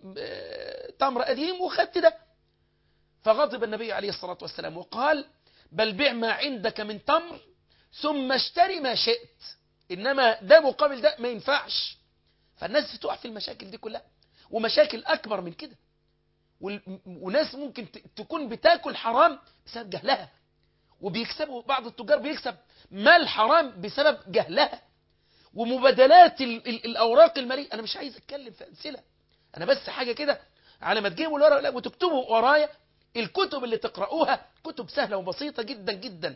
Speaker 1: تمر قديم وخدت ده فغضب النبي عليه الصلاة والسلام وقال بل بيع ما عندك من تمر ثم اشتري ما شئت إنما ده مقابل ده ما ينفعش فالناس بتقع في المشاكل دي كلها ومشاكل أكبر من كده وناس ممكن تكون بتاكل حرام بسبب جهلها وبيكسبوا بعض التجار بيكسب مال حرام بسبب جهلها ومبادلات ال ال الأوراق المالية أنا مش عايز أتكلم في أمثلة أنا بس حاجة كده على ما تجيبوا الورق وتكتبوا ورايا الكتب اللي تقرأوها كتب سهلة وبسيطة جدا جدا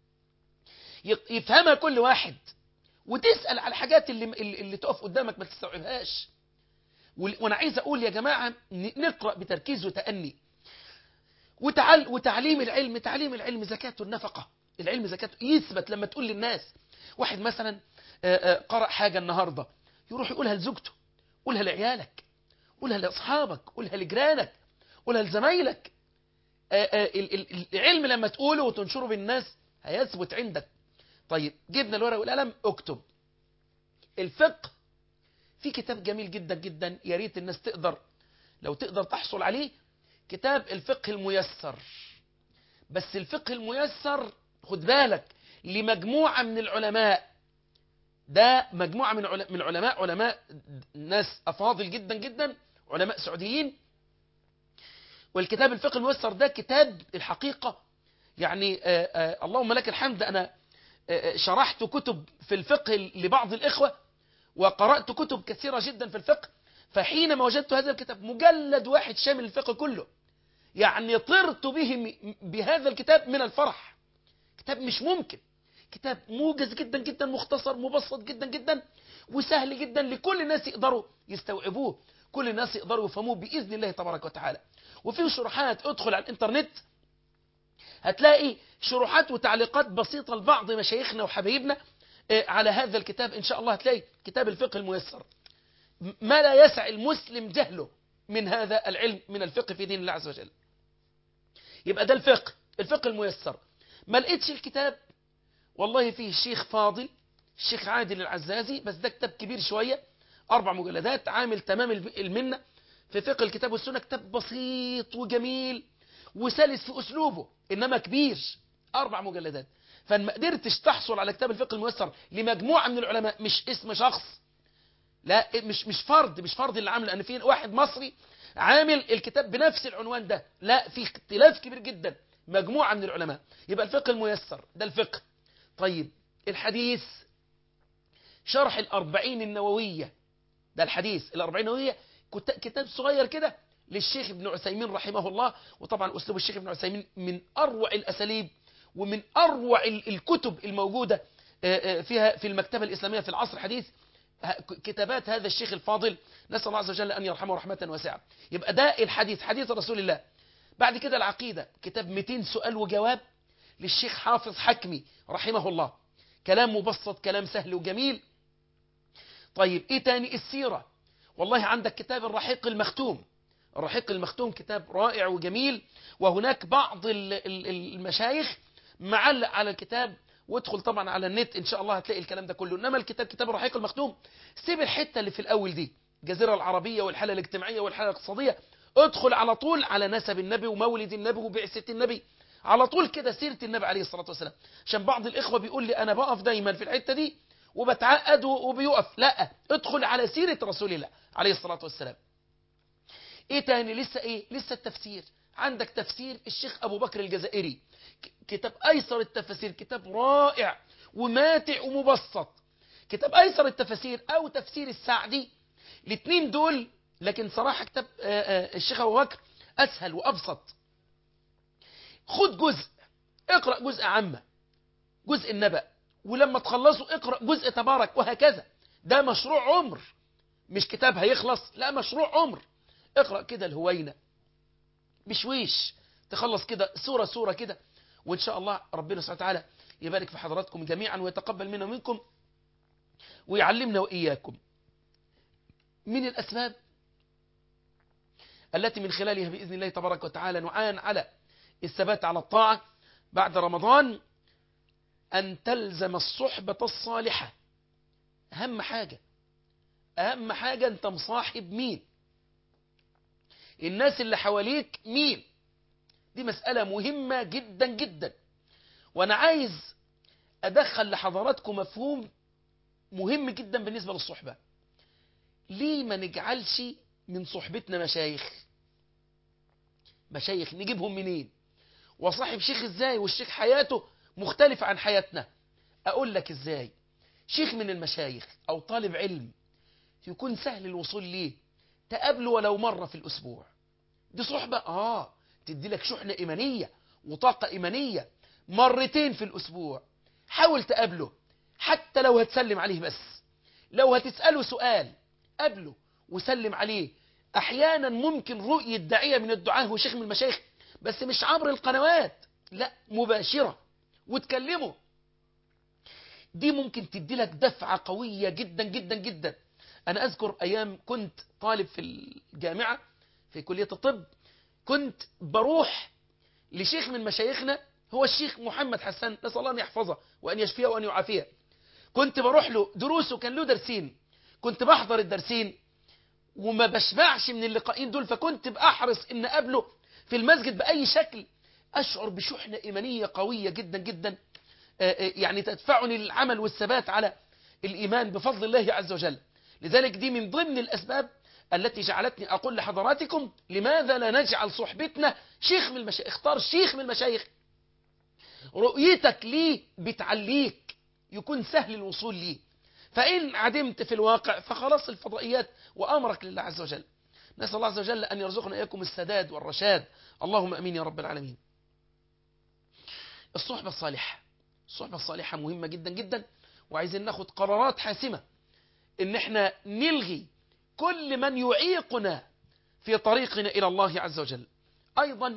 Speaker 1: يفهمها كل واحد وتسأل على الحاجات اللي, اللي تقف قدامك ما تستوعبهاش وانا عايز اقول يا جماعة نقرأ بتركيز وتأني وتعل وتعليم العلم تعليم العلم زكاة النفقة العلم زكاة يثبت لما تقول للناس واحد مثلا قرأ حاجة النهاردة يروح يقولها لزوجته قولها لعيالك قولها لأصحابك قولها لجيرانك قولها لزمايلك العلم لما تقوله وتنشره بالناس هيثبت عندك طيب جبنا الورق والقلم اكتب الفقه في كتاب جميل جدا جدا يا ريت الناس تقدر لو تقدر تحصل عليه كتاب الفقه الميسر بس الفقه الميسر خد بالك لمجموعة من العلماء ده مجموعة من من علماء علماء ناس أفاضل جدا جدا علماء سعوديين والكتاب الفقه الميسر ده كتاب الحقيقة يعني آآ آآ اللهم لك الحمد أنا شرحت كتب في الفقه لبعض الإخوة وقرأت كتب كثيرة جدا في الفقه فحينما وجدت هذا الكتاب مجلد واحد شامل الفقه كله يعني طرت به بهذا الكتاب من الفرح كتاب مش ممكن كتاب موجز جدا جدا مختصر مبسط جدا جدا وسهل جدا لكل الناس يقدروا يستوعبوه كل الناس يقدروا يفهموه بإذن الله تبارك وتعالى وفيه شروحات ادخل على الانترنت هتلاقي شروحات وتعليقات بسيطة لبعض مشايخنا وحبايبنا على هذا الكتاب إن شاء الله هتلاقي كتاب الفقه الميسر ما لا يسع المسلم جهله من هذا العلم من الفقه في دين الله عز وجل يبقى ده الفقه الفقه الميسر ما لقيتش الكتاب والله فيه الشيخ فاضل الشيخ عادل العزازي بس ده كتاب كبير شوية أربع مجلدات عامل تمام المنة في فقه الكتاب والسنة كتاب بسيط وجميل وسلس في أسلوبه إنما كبير أربع مجلدات فما قدرتش تحصل على كتاب الفقه الميسر لمجموعة من العلماء مش اسم شخص لا مش مش فرد مش فرد اللي عامل لأن في واحد مصري عامل الكتاب بنفس العنوان ده لا في اختلاف كبير جدا مجموعة من العلماء يبقى الفقه الميسر ده الفقه طيب الحديث شرح الأربعين النووية ده الحديث الأربعين النووية كتاب صغير كده للشيخ ابن عثيمين رحمه الله وطبعا أسلوب الشيخ ابن عثيمين من أروع الأساليب ومن أروع الكتب الموجودة فيها في المكتبة الإسلامية في العصر الحديث كتابات هذا الشيخ الفاضل نسأل الله عز وجل أن يرحمه رحمة واسعة يبقى ده الحديث حديث رسول الله بعد كده العقيدة كتاب 200 سؤال وجواب للشيخ حافظ حكمي رحمه الله كلام مبسط كلام سهل وجميل طيب ايه تاني السيرة والله عندك كتاب الرحيق المختوم الرحيق المختوم كتاب رائع وجميل وهناك بعض المشايخ معلق على الكتاب وادخل طبعا على النت ان شاء الله هتلاقي الكلام ده كله انما الكتاب كتاب الرحيق المختوم سيب الحتة اللي في الاول دي الجزيرة العربية والحالة الاجتماعية والحالة الاقتصادية ادخل على طول على نسب النبي ومولد النبي وبعثة النبي على طول كده سيرة النبي عليه الصلاة والسلام عشان بعض الإخوة بيقول لي أنا بقف دايما في الحتة دي وبتعقد وبيقف لا ادخل على سيرة رسول الله عليه الصلاة والسلام ايه تاني لسه ايه لسه التفسير عندك تفسير الشيخ ابو بكر الجزائري ك- كتاب ايسر التفاسير كتاب رائع وماتع ومبسط كتاب ايسر التفاسير او تفسير السعدي الاثنين دول لكن صراحة كتاب آه، آه، الشيخ ابو بكر اسهل وابسط خد جزء اقرأ جزء عامة جزء النبأ ولما تخلصوا اقرأ جزء تبارك وهكذا ده مشروع عمر مش كتاب هيخلص لا مشروع عمر اقرأ كده الهوينة بشويش تخلص كده سورة سورة كده وإن شاء الله ربنا سبحانه وتعالى يبارك في حضراتكم جميعا ويتقبل منا ومنكم ويعلمنا وإياكم من الأسباب التي من خلالها بإذن الله تبارك وتعالى نعان على الثبات على الطاعة بعد رمضان أن تلزم الصحبة الصالحة أهم حاجة أهم حاجة أنت مصاحب مين الناس اللي حواليك مين دي مسألة مهمة جدا جدا وأنا عايز أدخل لحضراتكم مفهوم مهم جدا بالنسبة للصحبة ليه ما نجعلش من صحبتنا مشايخ مشايخ نجيبهم منين وصاحب شيخ ازاي والشيخ حياته مختلفة عن حياتنا اقول لك ازاي شيخ من المشايخ او طالب علم يكون سهل الوصول ليه تقابله ولو مرة في الاسبوع دي صحبة اه تدي لك شحنة ايمانية وطاقة ايمانية مرتين في الاسبوع حاول تقابله حتى لو هتسلم عليه بس لو هتسأله سؤال قابله وسلم عليه احيانا ممكن رؤية داعية من الدعاة وشيخ من المشايخ بس مش عبر القنوات لا مباشرة وتكلمه دي ممكن تدي لك دفعة قوية جدا جدا جدا أنا أذكر أيام كنت طالب في الجامعة في كلية الطب كنت بروح لشيخ من مشايخنا هو الشيخ محمد حسان نسأل الله أن يحفظه وأن يشفيه وأن يعافيه كنت بروح له دروسه كان له درسين كنت بحضر الدرسين وما بشبعش من اللقاءين دول فكنت بأحرص إن أقابله في المسجد بأي شكل أشعر بشحنة إيمانية قوية جدا جدا يعني تدفعني للعمل والثبات على الإيمان بفضل الله عز وجل لذلك دي من ضمن الأسباب التي جعلتني أقول لحضراتكم لماذا لا نجعل صحبتنا شيخ من المشايخ اختار شيخ من المشايخ رؤيتك ليه بتعليك يكون سهل الوصول ليه فإن عدمت في الواقع فخلاص الفضائيات وأمرك لله عز وجل نسأل الله عز وجل أن يرزقنا إياكم السداد والرشاد اللهم أمين يا رب العالمين الصحبة الصالحة الصحبة الصالحة مهمة جدا جدا وعايزين ناخد قرارات حاسمة ان احنا نلغي كل من يعيقنا في طريقنا الى الله عز وجل ايضا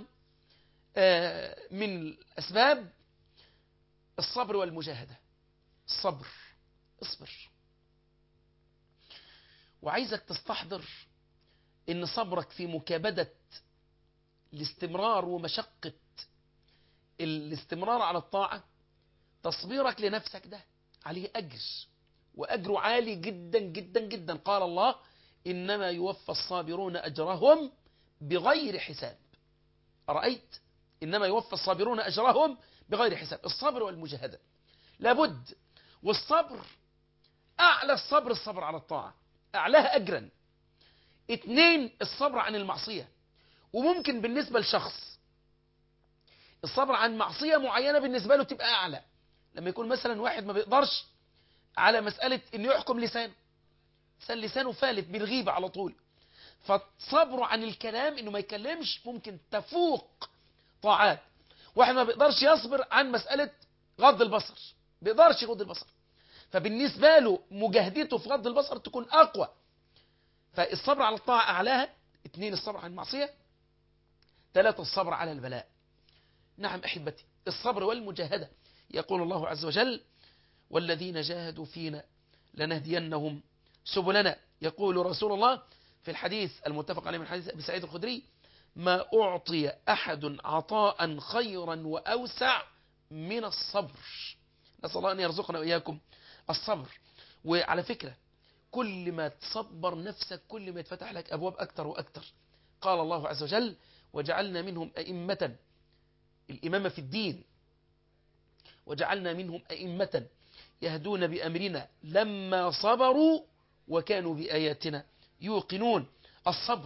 Speaker 1: من الاسباب الصبر والمجاهدة الصبر اصبر وعايزك تستحضر ان صبرك في مكابدة الاستمرار ومشقة الاستمرار على الطاعة تصبيرك لنفسك ده عليه أجر وأجره عالي جدا جدا جدا قال الله إنما يوفى الصابرون أجرهم بغير حساب أرأيت إنما يوفى الصابرون أجرهم بغير حساب الصبر والمجاهدة لابد والصبر أعلى الصبر الصبر على الطاعة أعلاها أجرا اتنين الصبر عن المعصية وممكن بالنسبة لشخص الصبر عن معصية معينة بالنسبة له تبقى أعلى لما يكون مثلا واحد ما بيقدرش على مسألة انه يحكم لسانه لسان لسانه فالت بالغيبة على طول فصبره عن الكلام انه ما يكلمش ممكن تفوق طاعات واحد ما بيقدرش يصبر عن مسألة غض البصر بيقدرش يغض البصر فبالنسبة له مجاهدته في غض البصر تكون أقوى فالصبر على الطاعة أعلاها اثنين الصبر عن المعصية ثلاثة الصبر على البلاء نعم أحبتي الصبر والمجاهدة يقول الله عز وجل والذين جاهدوا فينا لنهدينهم سبلنا يقول رسول الله في الحديث المتفق عليه من حديث أبي سعيد الخدري ما أعطي أحد عطاء خيرا وأوسع من الصبر نسأل الله أن يرزقنا وإياكم الصبر وعلى فكرة كل ما تصبر نفسك كل ما يتفتح لك أبواب أكتر وأكتر قال الله عز وجل وجعلنا منهم أئمة الإمامة في الدين وجعلنا منهم أئمة يهدون بأمرنا لما صبروا وكانوا بآياتنا يوقنون الصبر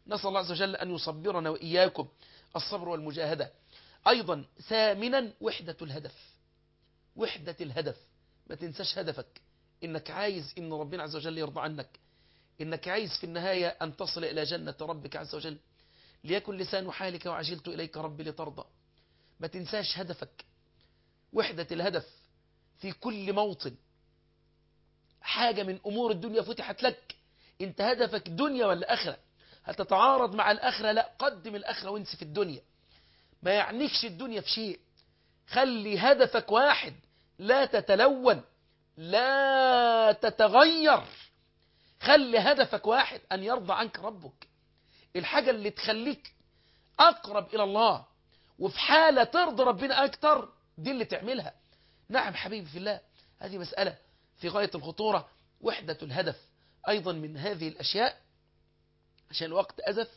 Speaker 1: نسأل الله عز وجل أن يصبرنا وإياكم الصبر والمجاهدة أيضا ثامنا وحدة الهدف وحدة الهدف ما تنساش هدفك إنك عايز إن ربنا عز وجل يرضى عنك إنك عايز في النهاية أن تصل إلى جنة ربك عز وجل ليكن لسان حالك وعجلت إليك ربي لترضى ما تنساش هدفك وحدة الهدف في كل موطن حاجة من أمور الدنيا فتحت لك انت هدفك دنيا ولا آخرة هتتعارض مع الآخرة لا قدم الآخرة وانسي في الدنيا ما يعنيكش الدنيا في شيء خلي هدفك واحد لا تتلون لا تتغير خلي هدفك واحد أن يرضى عنك ربك الحاجة اللي تخليك أقرب إلى الله وفي حالة ترضي ربنا أكتر دي اللي تعملها نعم حبيبي في الله هذه مسألة في غاية الخطورة وحدة الهدف أيضا من هذه الأشياء عشان الوقت أزف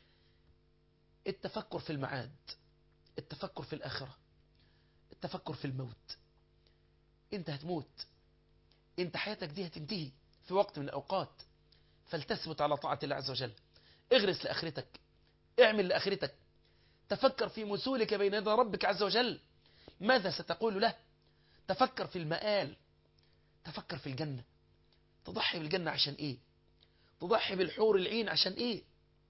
Speaker 1: التفكر في المعاد التفكر في الآخرة التفكر في الموت انت هتموت انت حياتك دي هتنتهي في وقت من الأوقات فلتثبت على طاعة الله عز وجل اغرس لآخرتك اعمل لآخرتك تفكر في مسولك بين يدي ربك عز وجل ماذا ستقول له تفكر في المآل تفكر في الجنة تضحي بالجنة عشان ايه تضحي بالحور العين عشان ايه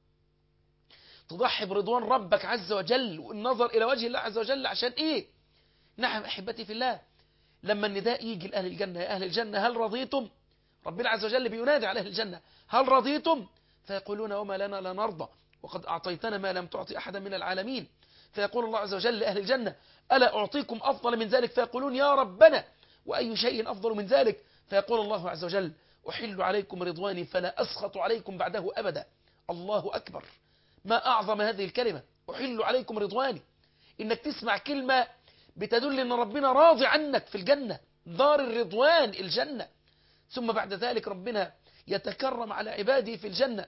Speaker 1: تضحي برضوان ربك عز وجل والنظر إلى وجه الله عز وجل عشان ايه نعم أحبتي في الله لما النداء يجي لأهل الجنة يا أهل الجنة هل رضيتم ربنا عز وجل بينادي على أهل الجنة هل رضيتم فيقولون وما لنا لا نرضى وقد أعطيتنا ما لم تعطي أحدا من العالمين فيقول الله عز وجل لأهل الجنة ألا أعطيكم أفضل من ذلك فيقولون يا ربنا وأي شيء أفضل من ذلك فيقول الله عز وجل أحل عليكم رضواني فلا أسخط عليكم بعده أبدا الله أكبر ما أعظم هذه الكلمة أحل عليكم رضواني إنك تسمع كلمة بتدل أن ربنا راضي عنك في الجنة دار الرضوان الجنة ثم بعد ذلك ربنا يتكرم على عباده في الجنة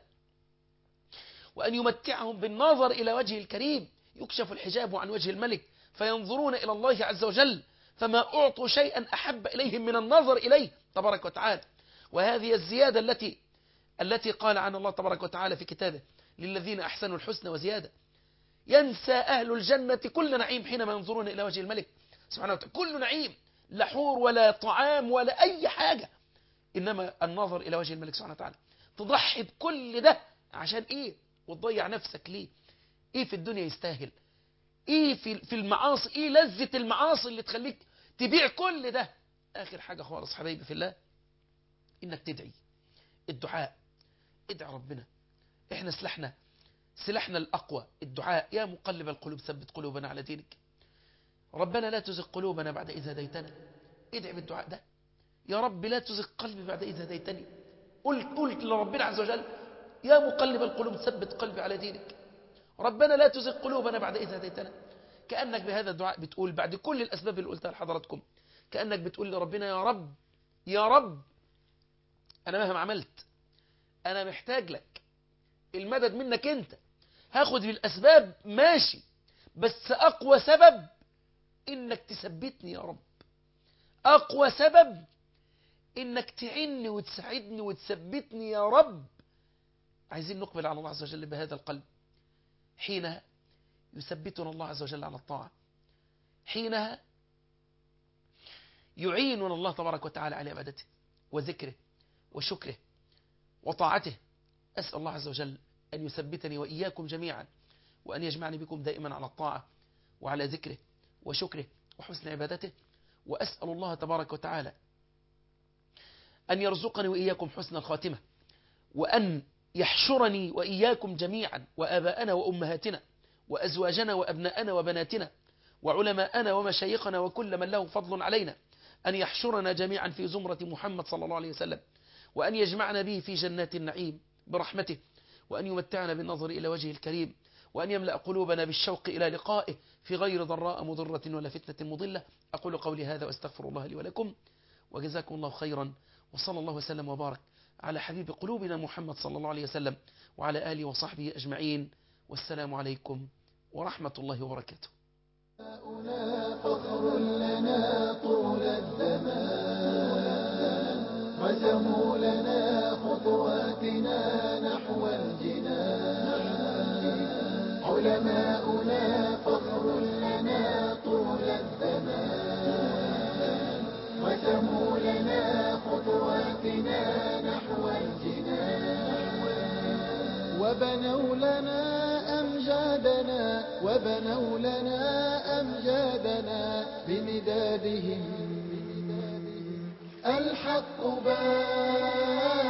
Speaker 1: وأن يمتعهم بالنظر إلى وجه الكريم يكشف الحجاب عن وجه الملك فينظرون إلى الله عز وجل فما أعطوا شيئا أحب إليهم من النظر إليه تبارك وتعالى وهذه الزيادة التي التي قال عن الله تبارك وتعالى في كتابه للذين أحسنوا الحسنى وزيادة ينسى أهل الجنة كل نعيم حينما ينظرون إلى وجه الملك سبحانه وتعالى كل نعيم لا حور ولا طعام ولا أي حاجة إنما النظر إلى وجه الملك سبحانه وتعالى تضحي بكل ده عشان إيه وتضيع نفسك ليه إيه في الدنيا يستاهل إيه في في المعاصي إيه لذة المعاصي اللي تخليك تبيع كل ده آخر حاجة خالص حبايبي في الله إنك تدعي الدعاء ادعي ربنا إحنا سلاحنا سلاحنا الأقوى الدعاء يا مقلب القلوب ثبت قلوبنا على دينك ربنا لا تزغ قلوبنا بعد إذ هديتنا ادعي بالدعاء ده يا رب لا تزغ قلبي بعد إذ هديتني قلت قلت لربنا عز وجل يا مقلب القلوب ثبت قلبي على دينك ربنا لا تزغ قلوبنا بعد إذ هديتنا كأنك بهذا الدعاء بتقول بعد كل الأسباب اللي قلتها لحضراتكم كأنك بتقول لربنا يا رب يا رب أنا مهما عملت أنا محتاج لك المدد منك أنت هاخد بالأسباب ماشي بس أقوى سبب إنك تثبتني يا رب أقوى سبب إنك تعني وتساعدني وتثبتني يا رب عايزين نقبل على الله عز وجل بهذا القلب حينها يثبتنا الله عز وجل على الطاعة حينها يعيننا الله تبارك وتعالى على عبادته وذكره وشكره وطاعته أسأل الله عز وجل أن يثبتني وإياكم جميعا وأن يجمعني بكم دائما على الطاعة وعلى ذكره وشكره وحسن عبادته وأسأل الله تبارك وتعالى أن يرزقني وإياكم حسن الخاتمة وأن يحشرني وإياكم جميعا وآباءنا وأمهاتنا وأزواجنا وأبناءنا وبناتنا وعلماءنا ومشايخنا وكل من له فضل علينا أن يحشرنا جميعا في زمرة محمد صلى الله عليه وسلم وأن يجمعنا به في جنات النعيم برحمته وأن يمتعنا بالنظر إلى وجهه الكريم وأن يملأ قلوبنا بالشوق إلى لقائه في غير ضراء مضرة ولا فتنة مضلة أقول قولي هذا وأستغفر الله لي ولكم وجزاكم الله خيرا وصلى الله وسلم وبارك على حبيب قلوبنا محمد صلى الله عليه وسلم وعلى آله وصحبه أجمعين والسلام عليكم ورحمة الله وبركاته
Speaker 2: فخر لنا طول الزمان رسموا لنا خطواتنا نحو الجنان علماؤنا فخر لنا طول الزمان رسموا لنا خطواتنا نحو الجنان وبنوا لنا أمجادنا وبنوا لنا أمجادنا بمدادهم الحق بان